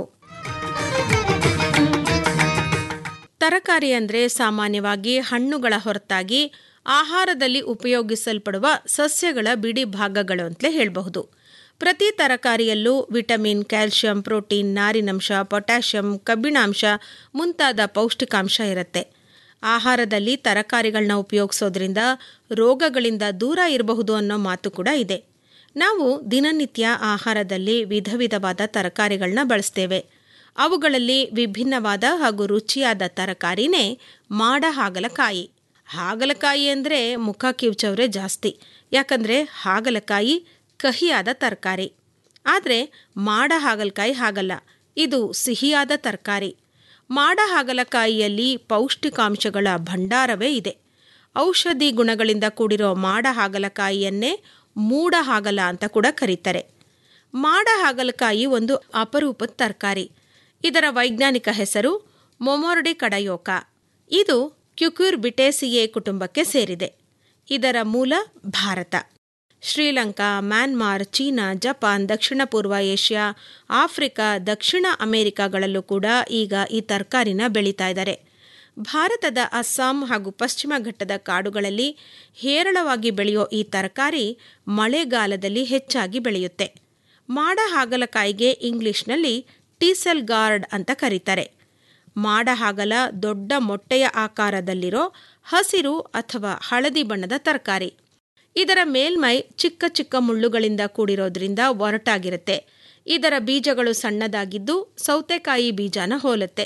ತರಕಾರಿ ಅಂದರೆ ಸಾಮಾನ್ಯವಾಗಿ ಹಣ್ಣುಗಳ ಹೊರತಾಗಿ ಆಹಾರದಲ್ಲಿ ಉಪಯೋಗಿಸಲ್ಪಡುವ ಸಸ್ಯಗಳ ಬಿಡಿ ಭಾಗಗಳು ಅಂತಲೇ ಹೇಳಬಹುದು ಪ್ರತಿ ತರಕಾರಿಯಲ್ಲೂ ವಿಟಮಿನ್ ಕ್ಯಾಲ್ಶಿಯಂ ಪ್ರೋಟೀನ್ ನಾರಿನಂಶ ಪೊಟ್ಯಾಷಿಯಂ ಕಬ್ಬಿಣಾಂಶ ಮುಂತಾದ ಪೌಷ್ಟಿಕಾಂಶ ಇರುತ್ತೆ ಆಹಾರದಲ್ಲಿ ತರಕಾರಿಗಳನ್ನ ಉಪಯೋಗಿಸೋದ್ರಿಂದ ರೋಗಗಳಿಂದ ದೂರ ಇರಬಹುದು ಅನ್ನೋ ಮಾತು ಕೂಡ ಇದೆ ನಾವು ದಿನನಿತ್ಯ ಆಹಾರದಲ್ಲಿ ವಿಧ ವಿಧವಾದ ತರಕಾರಿಗಳನ್ನ ಬಳಸ್ತೇವೆ ಅವುಗಳಲ್ಲಿ ವಿಭಿನ್ನವಾದ ಹಾಗೂ ರುಚಿಯಾದ ತರಕಾರಿನೇ ಮಾಡ ಹಾಗಲಕಾಯಿ ಹಾಗಲಕಾಯಿ ಅಂದರೆ ಮುಖ ಕಿವುಚವ್ರೆ ಜಾಸ್ತಿ ಯಾಕಂದರೆ ಹಾಗಲಕಾಯಿ ಕಹಿಯಾದ ತರಕಾರಿ ಆದರೆ ಮಾಡ ಹಾಗಲಕಾಯಿ ಹಾಗಲ್ಲ ಇದು ಸಿಹಿಯಾದ ತರಕಾರಿ ಮಾಡ ಹಾಗಲಕಾಯಿಯಲ್ಲಿ ಪೌಷ್ಟಿಕಾಂಶಗಳ ಭಂಡಾರವೇ ಇದೆ ಔಷಧಿ ಗುಣಗಳಿಂದ ಕೂಡಿರೋ ಮಾಡ ಹಾಗಲಕಾಯಿಯನ್ನೇ ಮೂಡ ಹಾಗಲ ಅಂತ ಕೂಡ ಕರೀತಾರೆ ಮಾಡ ಹಾಗಲಕಾಯಿ ಒಂದು ಅಪರೂಪದ ತರಕಾರಿ ಇದರ ವೈಜ್ಞಾನಿಕ ಹೆಸರು ಮೊಮೊರ್ಡಿ ಕಡಯೋಕ ಇದು ಕ್ಯುಕ್ಯೂರ್ ಬಿಟೇಸಿಯೇ ಕುಟುಂಬಕ್ಕೆ ಸೇರಿದೆ ಇದರ ಮೂಲ ಭಾರತ ಶ್ರೀಲಂಕಾ ಮ್ಯಾನ್ಮಾರ್ ಚೀನಾ ಜಪಾನ್ ದಕ್ಷಿಣ ಪೂರ್ವ ಏಷ್ಯಾ ಆಫ್ರಿಕಾ ದಕ್ಷಿಣ ಅಮೆರಿಕಾಗಳಲ್ಲೂ ಕೂಡ ಈಗ ಈ ತರಕಾರಿನ ಬೆಳೀತಾ ಇದ್ದಾರೆ ಭಾರತದ ಅಸ್ಸಾಂ ಹಾಗೂ ಪಶ್ಚಿಮ ಘಟ್ಟದ ಕಾಡುಗಳಲ್ಲಿ ಹೇರಳವಾಗಿ ಬೆಳೆಯೋ ಈ ತರಕಾರಿ ಮಳೆಗಾಲದಲ್ಲಿ ಹೆಚ್ಚಾಗಿ ಬೆಳೆಯುತ್ತೆ ಮಾಡ ಹಾಗಲಕಾಯಿಗೆ ಇಂಗ್ಲಿಷ್ನಲ್ಲಿ ಟೀಸೆಲ್ ಗಾರ್ಡ್ ಅಂತ ಕರೀತಾರೆ ಮಾಡಹಾಗಲ ದೊಡ್ಡ ಮೊಟ್ಟೆಯ ಆಕಾರದಲ್ಲಿರೋ ಹಸಿರು ಅಥವಾ ಹಳದಿ ಬಣ್ಣದ ತರಕಾರಿ ಇದರ ಮೇಲ್ಮೈ ಚಿಕ್ಕ ಚಿಕ್ಕ ಮುಳ್ಳುಗಳಿಂದ ಕೂಡಿರೋದ್ರಿಂದ ಒರಟಾಗಿರುತ್ತೆ ಇದರ ಬೀಜಗಳು ಸಣ್ಣದಾಗಿದ್ದು ಸೌತೆಕಾಯಿ ಬೀಜನ ಹೋಲುತ್ತೆ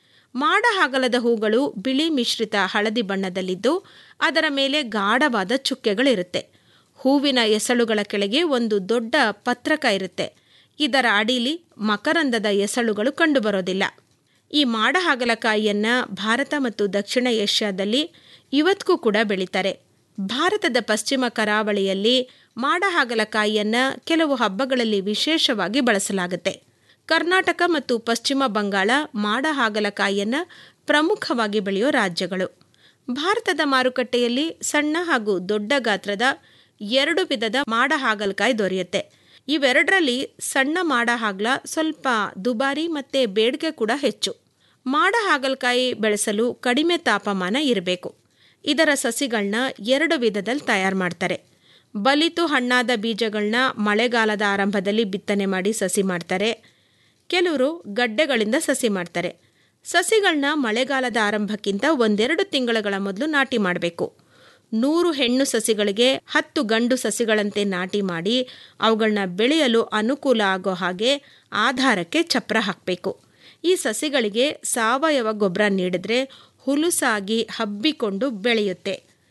ಮಾಡಹಾಗಲದ ಹೂಗಳು ಬಿಳಿ ಮಿಶ್ರಿತ ಹಳದಿ ಬಣ್ಣದಲ್ಲಿದ್ದು ಅದರ ಮೇಲೆ ಗಾಢವಾದ ಚುಕ್ಕೆಗಳಿರುತ್ತೆ ಹೂವಿನ ಎಸಳುಗಳ ಕೆಳಗೆ ಒಂದು ದೊಡ್ಡ ಪತ್ರಕ ಇರುತ್ತೆ ಇದರ ಅಡಿಲಿ ಮಕರಂದದ ಎಸಳುಗಳು ಕಂಡುಬರೋದಿಲ್ಲ ಈ ಮಾಡಹಾಗಲಕಾಯಿಯನ್ನು ಭಾರತ ಮತ್ತು ದಕ್ಷಿಣ ಏಷ್ಯಾದಲ್ಲಿ ಇವತ್ತಿಗೂ ಕೂಡ ಬೆಳೀತಾರೆ ಭಾರತದ ಪಶ್ಚಿಮ ಕರಾವಳಿಯಲ್ಲಿ ಮಾಡಹಾಗಲಕಾಯಿಯನ್ನು ಕೆಲವು ಹಬ್ಬಗಳಲ್ಲಿ ವಿಶೇಷವಾಗಿ ಬಳಸಲಾಗುತ್ತೆ ಕರ್ನಾಟಕ ಮತ್ತು ಪಶ್ಚಿಮ ಬಂಗಾಳ ಮಾಡಹಾಗಲಕಾಯಿಯನ್ನು ಪ್ರಮುಖವಾಗಿ ಬೆಳೆಯೋ ರಾಜ್ಯಗಳು ಭಾರತದ ಮಾರುಕಟ್ಟೆಯಲ್ಲಿ ಸಣ್ಣ ಹಾಗೂ ದೊಡ್ಡ ಗಾತ್ರದ ಎರಡು ವಿಧದ ಮಾಡಹಾಗಲಕಾಯಿ ದೊರೆಯುತ್ತೆ ಇವೆರಡರಲ್ಲಿ ಸಣ್ಣ ಮಾಡಹಾಗಲ ಸ್ವಲ್ಪ ದುಬಾರಿ ಮತ್ತು ಬೇಡಿಕೆ ಕೂಡ ಹೆಚ್ಚು ಮಾಡಹಾಗಲಕಾಯಿ ಬೆಳೆಸಲು ಕಡಿಮೆ ತಾಪಮಾನ ಇರಬೇಕು ಇದರ ಸಸಿಗಳನ್ನ ಎರಡು ವಿಧದಲ್ಲಿ ತಯಾರು ಮಾಡ್ತಾರೆ ಬಲಿತು ಹಣ್ಣಾದ ಬೀಜಗಳನ್ನ ಮಳೆಗಾಲದ ಆರಂಭದಲ್ಲಿ ಬಿತ್ತನೆ ಮಾಡಿ ಸಸಿ ಮಾಡ್ತಾರೆ ಕೆಲವರು ಗಡ್ಡೆಗಳಿಂದ ಸಸಿ ಮಾಡ್ತಾರೆ ಸಸಿಗಳನ್ನ ಮಳೆಗಾಲದ ಆರಂಭಕ್ಕಿಂತ ಒಂದೆರಡು ತಿಂಗಳುಗಳ ಮೊದಲು ನಾಟಿ ಮಾಡಬೇಕು ನೂರು ಹೆಣ್ಣು ಸಸಿಗಳಿಗೆ ಹತ್ತು ಗಂಡು ಸಸಿಗಳಂತೆ ನಾಟಿ ಮಾಡಿ ಅವುಗಳನ್ನ ಬೆಳೆಯಲು ಅನುಕೂಲ ಆಗೋ ಹಾಗೆ ಆಧಾರಕ್ಕೆ ಚಪ್ರ ಹಾಕಬೇಕು ಈ ಸಸಿಗಳಿಗೆ ಸಾವಯವ ಗೊಬ್ಬರ ನೀಡಿದ್ರೆ ಹುಲುಸಾಗಿ ಹಬ್ಬಿಕೊಂಡು ಬೆಳೆಯುತ್ತೆ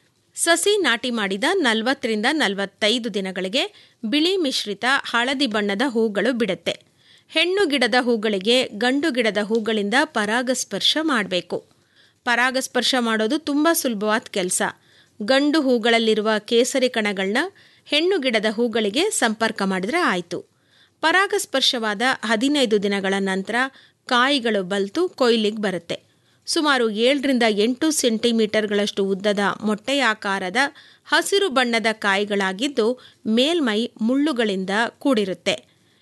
ಸಸಿ ನಾಟಿ ಮಾಡಿದ ನಲವತ್ತರಿಂದ ನಲವತ್ತೈದು ದಿನಗಳಿಗೆ ಬಿಳಿ ಮಿಶ್ರಿತ ಹಳದಿ ಬಣ್ಣದ ಹೂಗಳು ಬಿಡುತ್ತೆ ಹೆಣ್ಣು ಗಿಡದ ಹೂಗಳಿಗೆ ಗಂಡು ಗಿಡದ ಹೂಗಳಿಂದ ಪರಾಗಸ್ಪರ್ಶ ಮಾಡಬೇಕು ಪರಾಗಸ್ಪರ್ಶ ಮಾಡೋದು ತುಂಬ ಸುಲಭವಾದ ಕೆಲಸ ಗಂಡು ಹೂಗಳಲ್ಲಿರುವ ಕೇಸರಿ ಕಣಗಳನ್ನ ಹೆಣ್ಣು ಗಿಡದ ಹೂಗಳಿಗೆ ಸಂಪರ್ಕ ಮಾಡಿದ್ರೆ ಆಯಿತು ಪರಾಗಸ್ಪರ್ಶವಾದ ಹದಿನೈದು ದಿನಗಳ ನಂತರ ಕಾಯಿಗಳು ಬಲ್ತು ಕೊಯ್ಲಿಗೆ ಬರುತ್ತೆ ಸುಮಾರು ಏಳರಿಂದ ಎಂಟು ಸೆಂಟಿಮೀಟರ್ಗಳಷ್ಟು ಉದ್ದದ ಮೊಟ್ಟೆಯಾಕಾರದ ಹಸಿರು ಬಣ್ಣದ ಕಾಯಿಗಳಾಗಿದ್ದು ಮೇಲ್ಮೈ ಮುಳ್ಳುಗಳಿಂದ ಕೂಡಿರುತ್ತೆ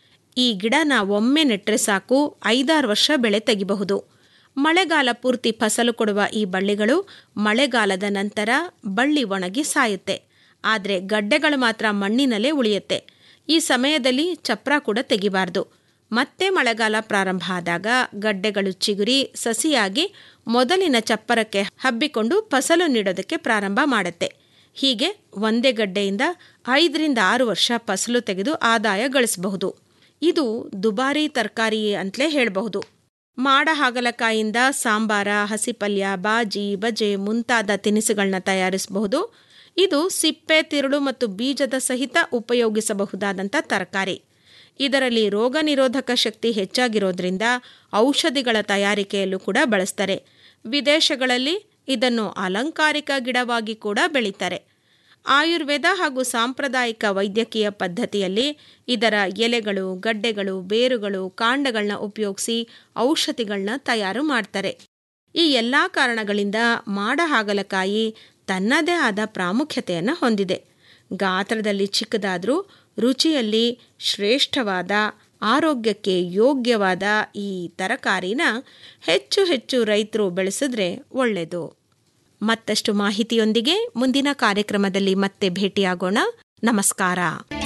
ಈ ಗಿಡನ ಒಮ್ಮೆ ನೆಟ್ಟರೆ ಸಾಕು ಐದಾರು ವರ್ಷ ಬೆಳೆ ತೆಗಿಬಹುದು ಮಳೆಗಾಲ ಪೂರ್ತಿ ಫಸಲು ಕೊಡುವ ಈ ಬಳ್ಳಿಗಳು ಮಳೆಗಾಲದ ನಂತರ ಬಳ್ಳಿ ಒಣಗಿ ಸಾಯುತ್ತೆ ಆದರೆ ಗಡ್ಡೆಗಳು ಮಾತ್ರ ಮಣ್ಣಿನಲ್ಲೇ ಉಳಿಯುತ್ತೆ ಈ ಸಮಯದಲ್ಲಿ ಚಪ್ರ ಕೂಡ ತೆಗಿಬಾರ್ದು ಮತ್ತೆ ಮಳೆಗಾಲ ಪ್ರಾರಂಭ ಆದಾಗ ಗಡ್ಡೆಗಳು ಚಿಗುರಿ ಸಸಿಯಾಗಿ ಮೊದಲಿನ ಚಪ್ಪರಕ್ಕೆ ಹಬ್ಬಿಕೊಂಡು ಫಸಲು ನೀಡೋದಕ್ಕೆ ಪ್ರಾರಂಭ ಮಾಡುತ್ತೆ ಹೀಗೆ ಒಂದೇ ಗಡ್ಡೆಯಿಂದ ಐದರಿಂದ ಆರು ವರ್ಷ ಫಸಲು ತೆಗೆದು ಆದಾಯ ಗಳಿಸಬಹುದು ಇದು ದುಬಾರಿ ತರಕಾರಿ ಅಂತಲೇ ಹೇಳಬಹುದು ಮಾಡ ಹಾಗಲಕಾಯಿಂದ ಸಾಂಬಾರ ಹಸಿಪಲ್ಯ ಬಾಜಿ ಬಜೆ ಮುಂತಾದ ತಿನಿಸುಗಳನ್ನ ತಯಾರಿಸಬಹುದು ಇದು ಸಿಪ್ಪೆ ತಿರುಳು ಮತ್ತು ಬೀಜದ ಸಹಿತ ಉಪಯೋಗಿಸಬಹುದಾದಂಥ ತರಕಾರಿ ಇದರಲ್ಲಿ ರೋಗ ನಿರೋಧಕ ಶಕ್ತಿ ಹೆಚ್ಚಾಗಿರೋದ್ರಿಂದ ಔಷಧಿಗಳ ತಯಾರಿಕೆಯಲ್ಲೂ ಕೂಡ ಬಳಸ್ತಾರೆ ವಿದೇಶಗಳಲ್ಲಿ ಇದನ್ನು ಅಲಂಕಾರಿಕ ಗಿಡವಾಗಿ ಕೂಡ ಬೆಳೀತಾರೆ ಆಯುರ್ವೇದ ಹಾಗೂ ಸಾಂಪ್ರದಾಯಿಕ ವೈದ್ಯಕೀಯ ಪದ್ಧತಿಯಲ್ಲಿ ಇದರ ಎಲೆಗಳು ಗಡ್ಡೆಗಳು ಬೇರುಗಳು ಕಾಂಡಗಳನ್ನ ಉಪಯೋಗಿಸಿ ಔಷಧಿಗಳನ್ನ ತಯಾರು ಮಾಡ್ತಾರೆ ಈ ಎಲ್ಲ ಕಾರಣಗಳಿಂದ ಮಾಡ ಹಾಗಲಕಾಯಿ ತನ್ನದೇ ಆದ ಪ್ರಾಮುಖ್ಯತೆಯನ್ನು ಹೊಂದಿದೆ ಗಾತ್ರದಲ್ಲಿ ಚಿಕ್ಕದಾದರೂ ರುಚಿಯಲ್ಲಿ ಶ್ರೇಷ್ಠವಾದ ಆರೋಗ್ಯಕ್ಕೆ ಯೋಗ್ಯವಾದ ಈ ತರಕಾರಿನ ಹೆಚ್ಚು ಹೆಚ್ಚು ರೈತರು ಬೆಳೆಸಿದ್ರೆ ಒಳ್ಳೆಯದು ಮತ್ತಷ್ಟು ಮಾಹಿತಿಯೊಂದಿಗೆ ಮುಂದಿನ ಕಾರ್ಯಕ್ರಮದಲ್ಲಿ ಮತ್ತೆ ಭೇಟಿಯಾಗೋಣ ನಮಸ್ಕಾರ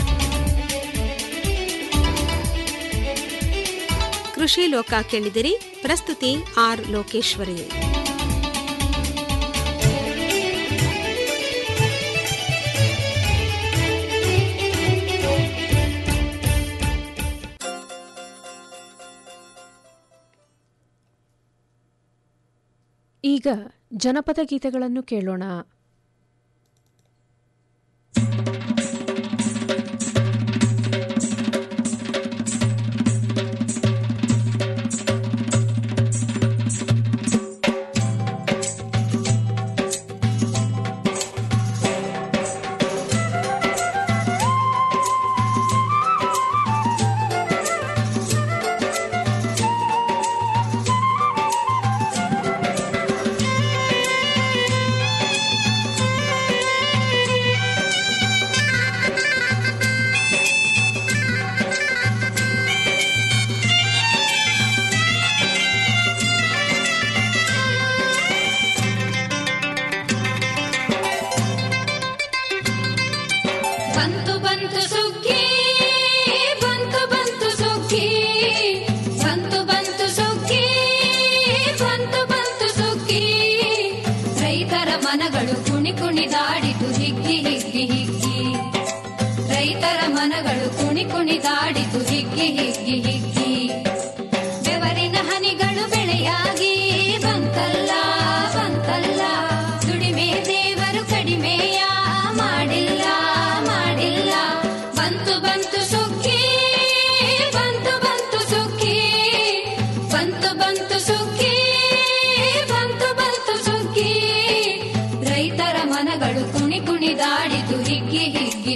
ಕೃಷಿ ಲೋಕ ಕೇಳಿದಿರಿ ಪ್ರಸ್ತುತಿ ಆರ್ ಲೋಕೇಶ್ವರಿ ಈಗ ಜನಪದ ಗೀತೆಗಳನ್ನು ಕೇಳೋಣ ಿ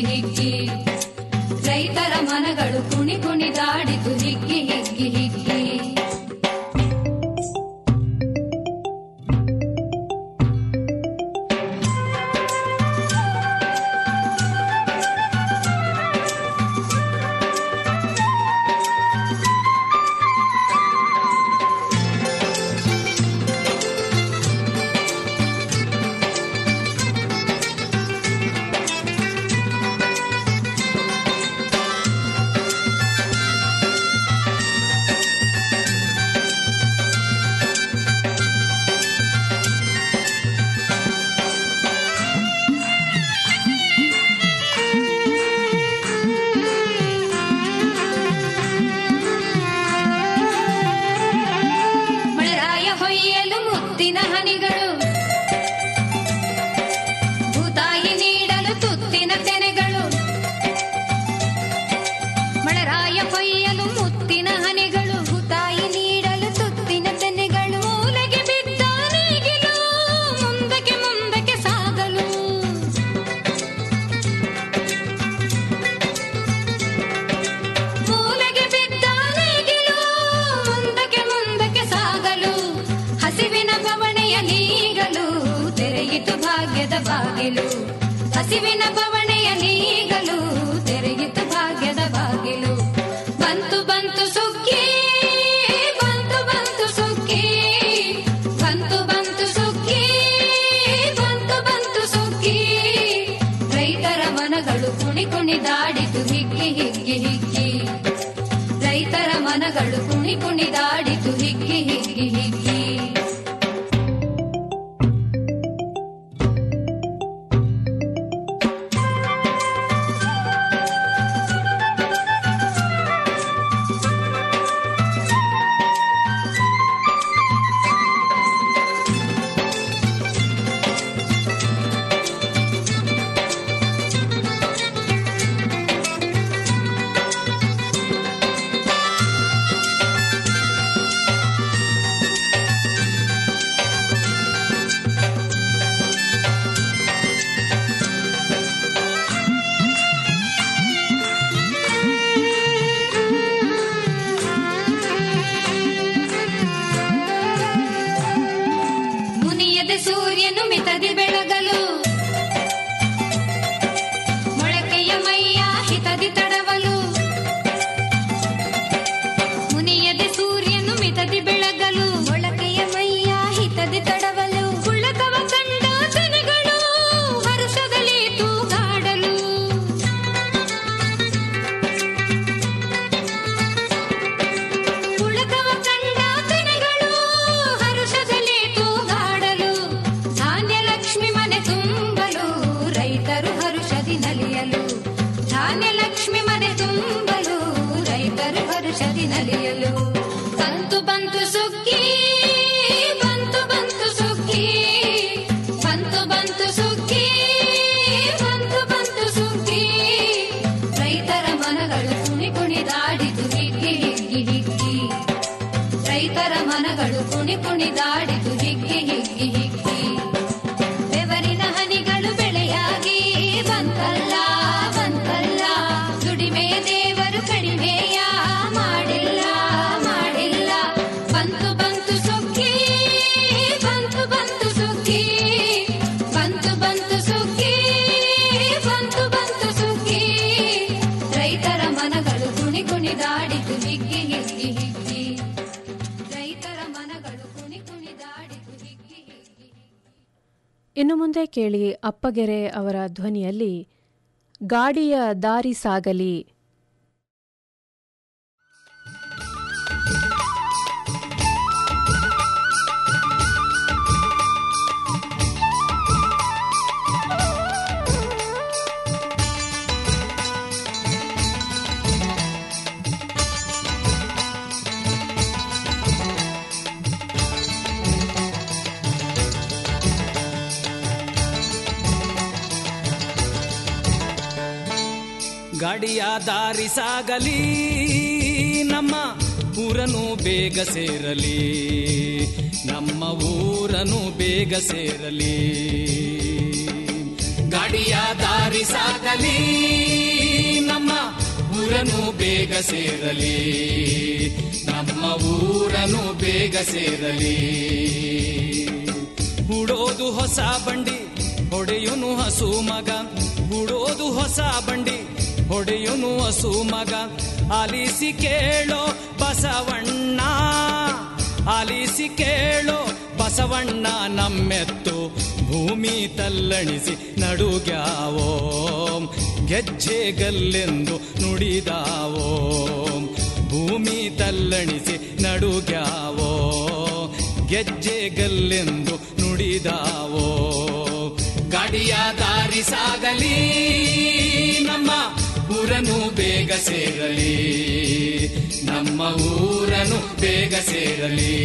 ಹಿಗ್ಗಿ ರೈತರ ಮನಗಳು ಕುಣಿ ಕುಣಿದಾಡಿತು ಹಿಗ್ಗಿ ಹಿಗ್ಗಿ ಹಿಗ್ಗಿ ಮಳೆರಾಯ ಹೊಯ್ಯಲು ಮುತ್ತಿನ ಹನಿಗಳು ಭೂತಾಯಿ ನೀಡಲು ತುತ್ತಿನ ತೆನೆಗಳು ಮಳೆರಾಯ ಹೊಯ್ಯಲು ಮುತ್ತಿನ ಹನಿಗಳು ಭೂತಾಯಿ ನೀಡಲು ತುತ್ತಿನ ತೆನೆಗಳು ಮೂಲೆಗೆ ಬಿದ್ದ ನೇಗಿಲು ಮುಂದಕ್ಕೆ ಮುಂದಕ್ಕೆ ಸಾಗಲು ಮೂಲೆಗೆ ಬಿದ್ದ ನೇಗಿಲು ಮುಂದಕ್ಕೆ ಮುಂದಕ್ಕೆ ಸಾಗಲು ಹಸಿವಿನ ಬವಣೆಯ ನೀಗಲು ತೆರೆಯಿತು ಭಾಗ್ಯದ ಬಾಗಿಲು ಹಸಿವಿನ ಬವಣೆಯ ನೀಗಲು ತೆರೆಯಿತು ಭಾಗ್ಯದ ಬಾಗಿಲು ಬಂತು ಬಂತು ಸುಗ್ಗಿ ಬಂತು ಬಂತು ಸುಗ್ಗಿ ಬಂತು ಬಂತು ಸುಗ್ಗಿ ಬಂತು ಬಂತು ಸುಗ್ಗಿ ರೈತರ ಮನಗಳು ಕುಣಿ ಕುಣಿದಾಡಿತು ಹಿಗ್ಗಿ ಹಿಗ್ಗಿ ಹಿಗ್ಗಿ ರೈತರ ಮನಗಳು ಕುಣಿ ಕುಣಿದಾಡಿತು ಹಿಗ್ಗಿ ಹಿಗ್ಗಿ ಹಿಗ್ಗಿ ಮುನಿಯದೆ ಸೂರ್ಯನು ಮಿತದಿ ಬೆಳಗಲು ಮೊಳಕೆಯ ಮೈಯ ಹಿತದಿ ತಡವಲು ಮುನಿಯದೆ ಸೂರ್ಯನು ಮಿತದಿ ಬೆಳಗಲು ಮೊಳಕೆಯ ಮೈಯ ಹಿತದಿ ತಡವಲು ಕುಳ್ಳಕವ ಕಂಡ ಜನಗಳು ಹರುಷದಲ್ಲಿ ತೂಗಾಡಲು ಕುಳಕವ ಕಂಡ ತೆನೆಗಳು ಹರುಷದಲ್ಲಿ ತೂಗಾಡಲು ಧಾನ್ಯ ಲಕ್ಷ್ಮಿ ಮನೆ ತುಂಬಲು ರೈತರು ಹರುಷದಿ ನಲಿಯಲು ಧಾನ್ಯ ಲಕ್ಷ್ಮಿ ಮನೆ ತುಂಬಲು ರೈತರು ಹರುಷದಿ ನಲಿಯಲು ಬಂತು ಬಂತು ಸುಗ್ಗಿ ಬಂತು ಬಂತು ಸುಗ್ಗಿ ಬಂತು ಬಂತು ಸುಗ್ಗಿ ಬಂತು ಬಂತು ಸುಗ್ಗಿ ರೈತರ ಮನಗಳು ಕುಣಿ ಕುಣಿದಾಡಿತು ಹಿಗ್ಗಿ ಹಿಗ್ಗಿ ಹಿಗ್ಗಿ ರೈತರ ಮನಗಳು ಕುಣಿ ಕುಣಿದಾಡಿತು ಹಿಗ್ಗಿ ಹಿಗ್ಗಿ ಹಿಗ್ಗಿ ಬೆವರಿನ ಹನಿಗಳು ಬೆಳೆಯಾಗಿ ಬಂತಲ್ಲ ಬಂತಲ್ಲ ದುಡಿಮೆಯ ದೇವರು ಕಡಿಮೆಯ ಮಾಡಿಲ್ಲ ಮಾಡಿಲ್ಲ ಬಂತು ಬಂತು ಸುಗ್ಗಿ ಬಂತು ಬಂತು ಸುಗ್ಗಿ ಬಂತು ಬಂತು ಸುಗ್ಗಿ ಬಂತು ಬಂತು ಸುಗ್ಗಿ ರೈತರ ಮನಗಳು ಕುಣಿ ಕುಣಿದಾಡಿತು ಹಿಗ್ಗಿ ಹಿಗ್ಗಿ ಹಿಗ್ಗಿ ರೈತರ ಮನಗಳು ಕುಣಿ ಕುಣಿದಾಡಿತು ಹಿಗ್ಗಿ ಹಿಗ್ಗಿ ಇನ್ನು ಮುಂದೆ ಕೇಳಿ ಅಪ್ಪಗೆರೆ ಅವರ ಧ್ವನಿಯಲ್ಲಿ ಗಾಡಿಯ ದಾರಿ ಸಾಗಲಿ ಗಾಡಿಯ ದಾರಿ ಸಾಗಲಿ ನಮ್ಮ ಊರನು ಬೇಗ ಸೇರಲಿ ನಮ್ಮ ಊರನು ಬೇಗ ಸೇರಲಿ ಗಾಡಿ ಗಾಡಿಯ ದಾರಿ ಸಾಗಲಿ ನಮ್ಮ ಊರನು ಬೇಗ ಸೇರಲಿ ನಮ್ಮ ಊರನು ಬೇಗ ಸೇರಲಿ ಹೂಡೋದು ಹೊಸ ಬಂಡಿ ಹೊಡೆಯುನು ಹಸು ಮಗ ಹೂಡೋದು ಹೊಸ ಬಂಡಿ ಹೊಡೆಯುನು ಹಸು ಮಗ ಆಲಿಸಿ ಕೇಳೋ ಬಸವಣ್ಣ ಆಲಿಸಿ ಕೇಳೋ ಬಸವಣ್ಣ ನಮ್ಮೆತ್ತು ಭೂಮಿ ತಲ್ಲಣಿಸಿ ನಡುಗ್ಯಾವೋ ಗೆಜ್ಜೆಗಲ್ಲೆಂದು ನುಡಿದಾವೋ ಭೂಮಿ ತಲ್ಲಣಿಸಿ ನಡುಗ್ಯಾವೋ ಗೆಜ್ಜೆಗಲ್ಲೆಂದು ನುಡಿದಾವೋ ಗಾಡಿಯ ದಾರಿ ಸಾಗಲಿ ನಮ್ಮ ಊರನು ಬೇಗ ಸೇರಲಿ ನಮ್ಮ ಊರನು ಬೇಗ ಸೇರಲಿ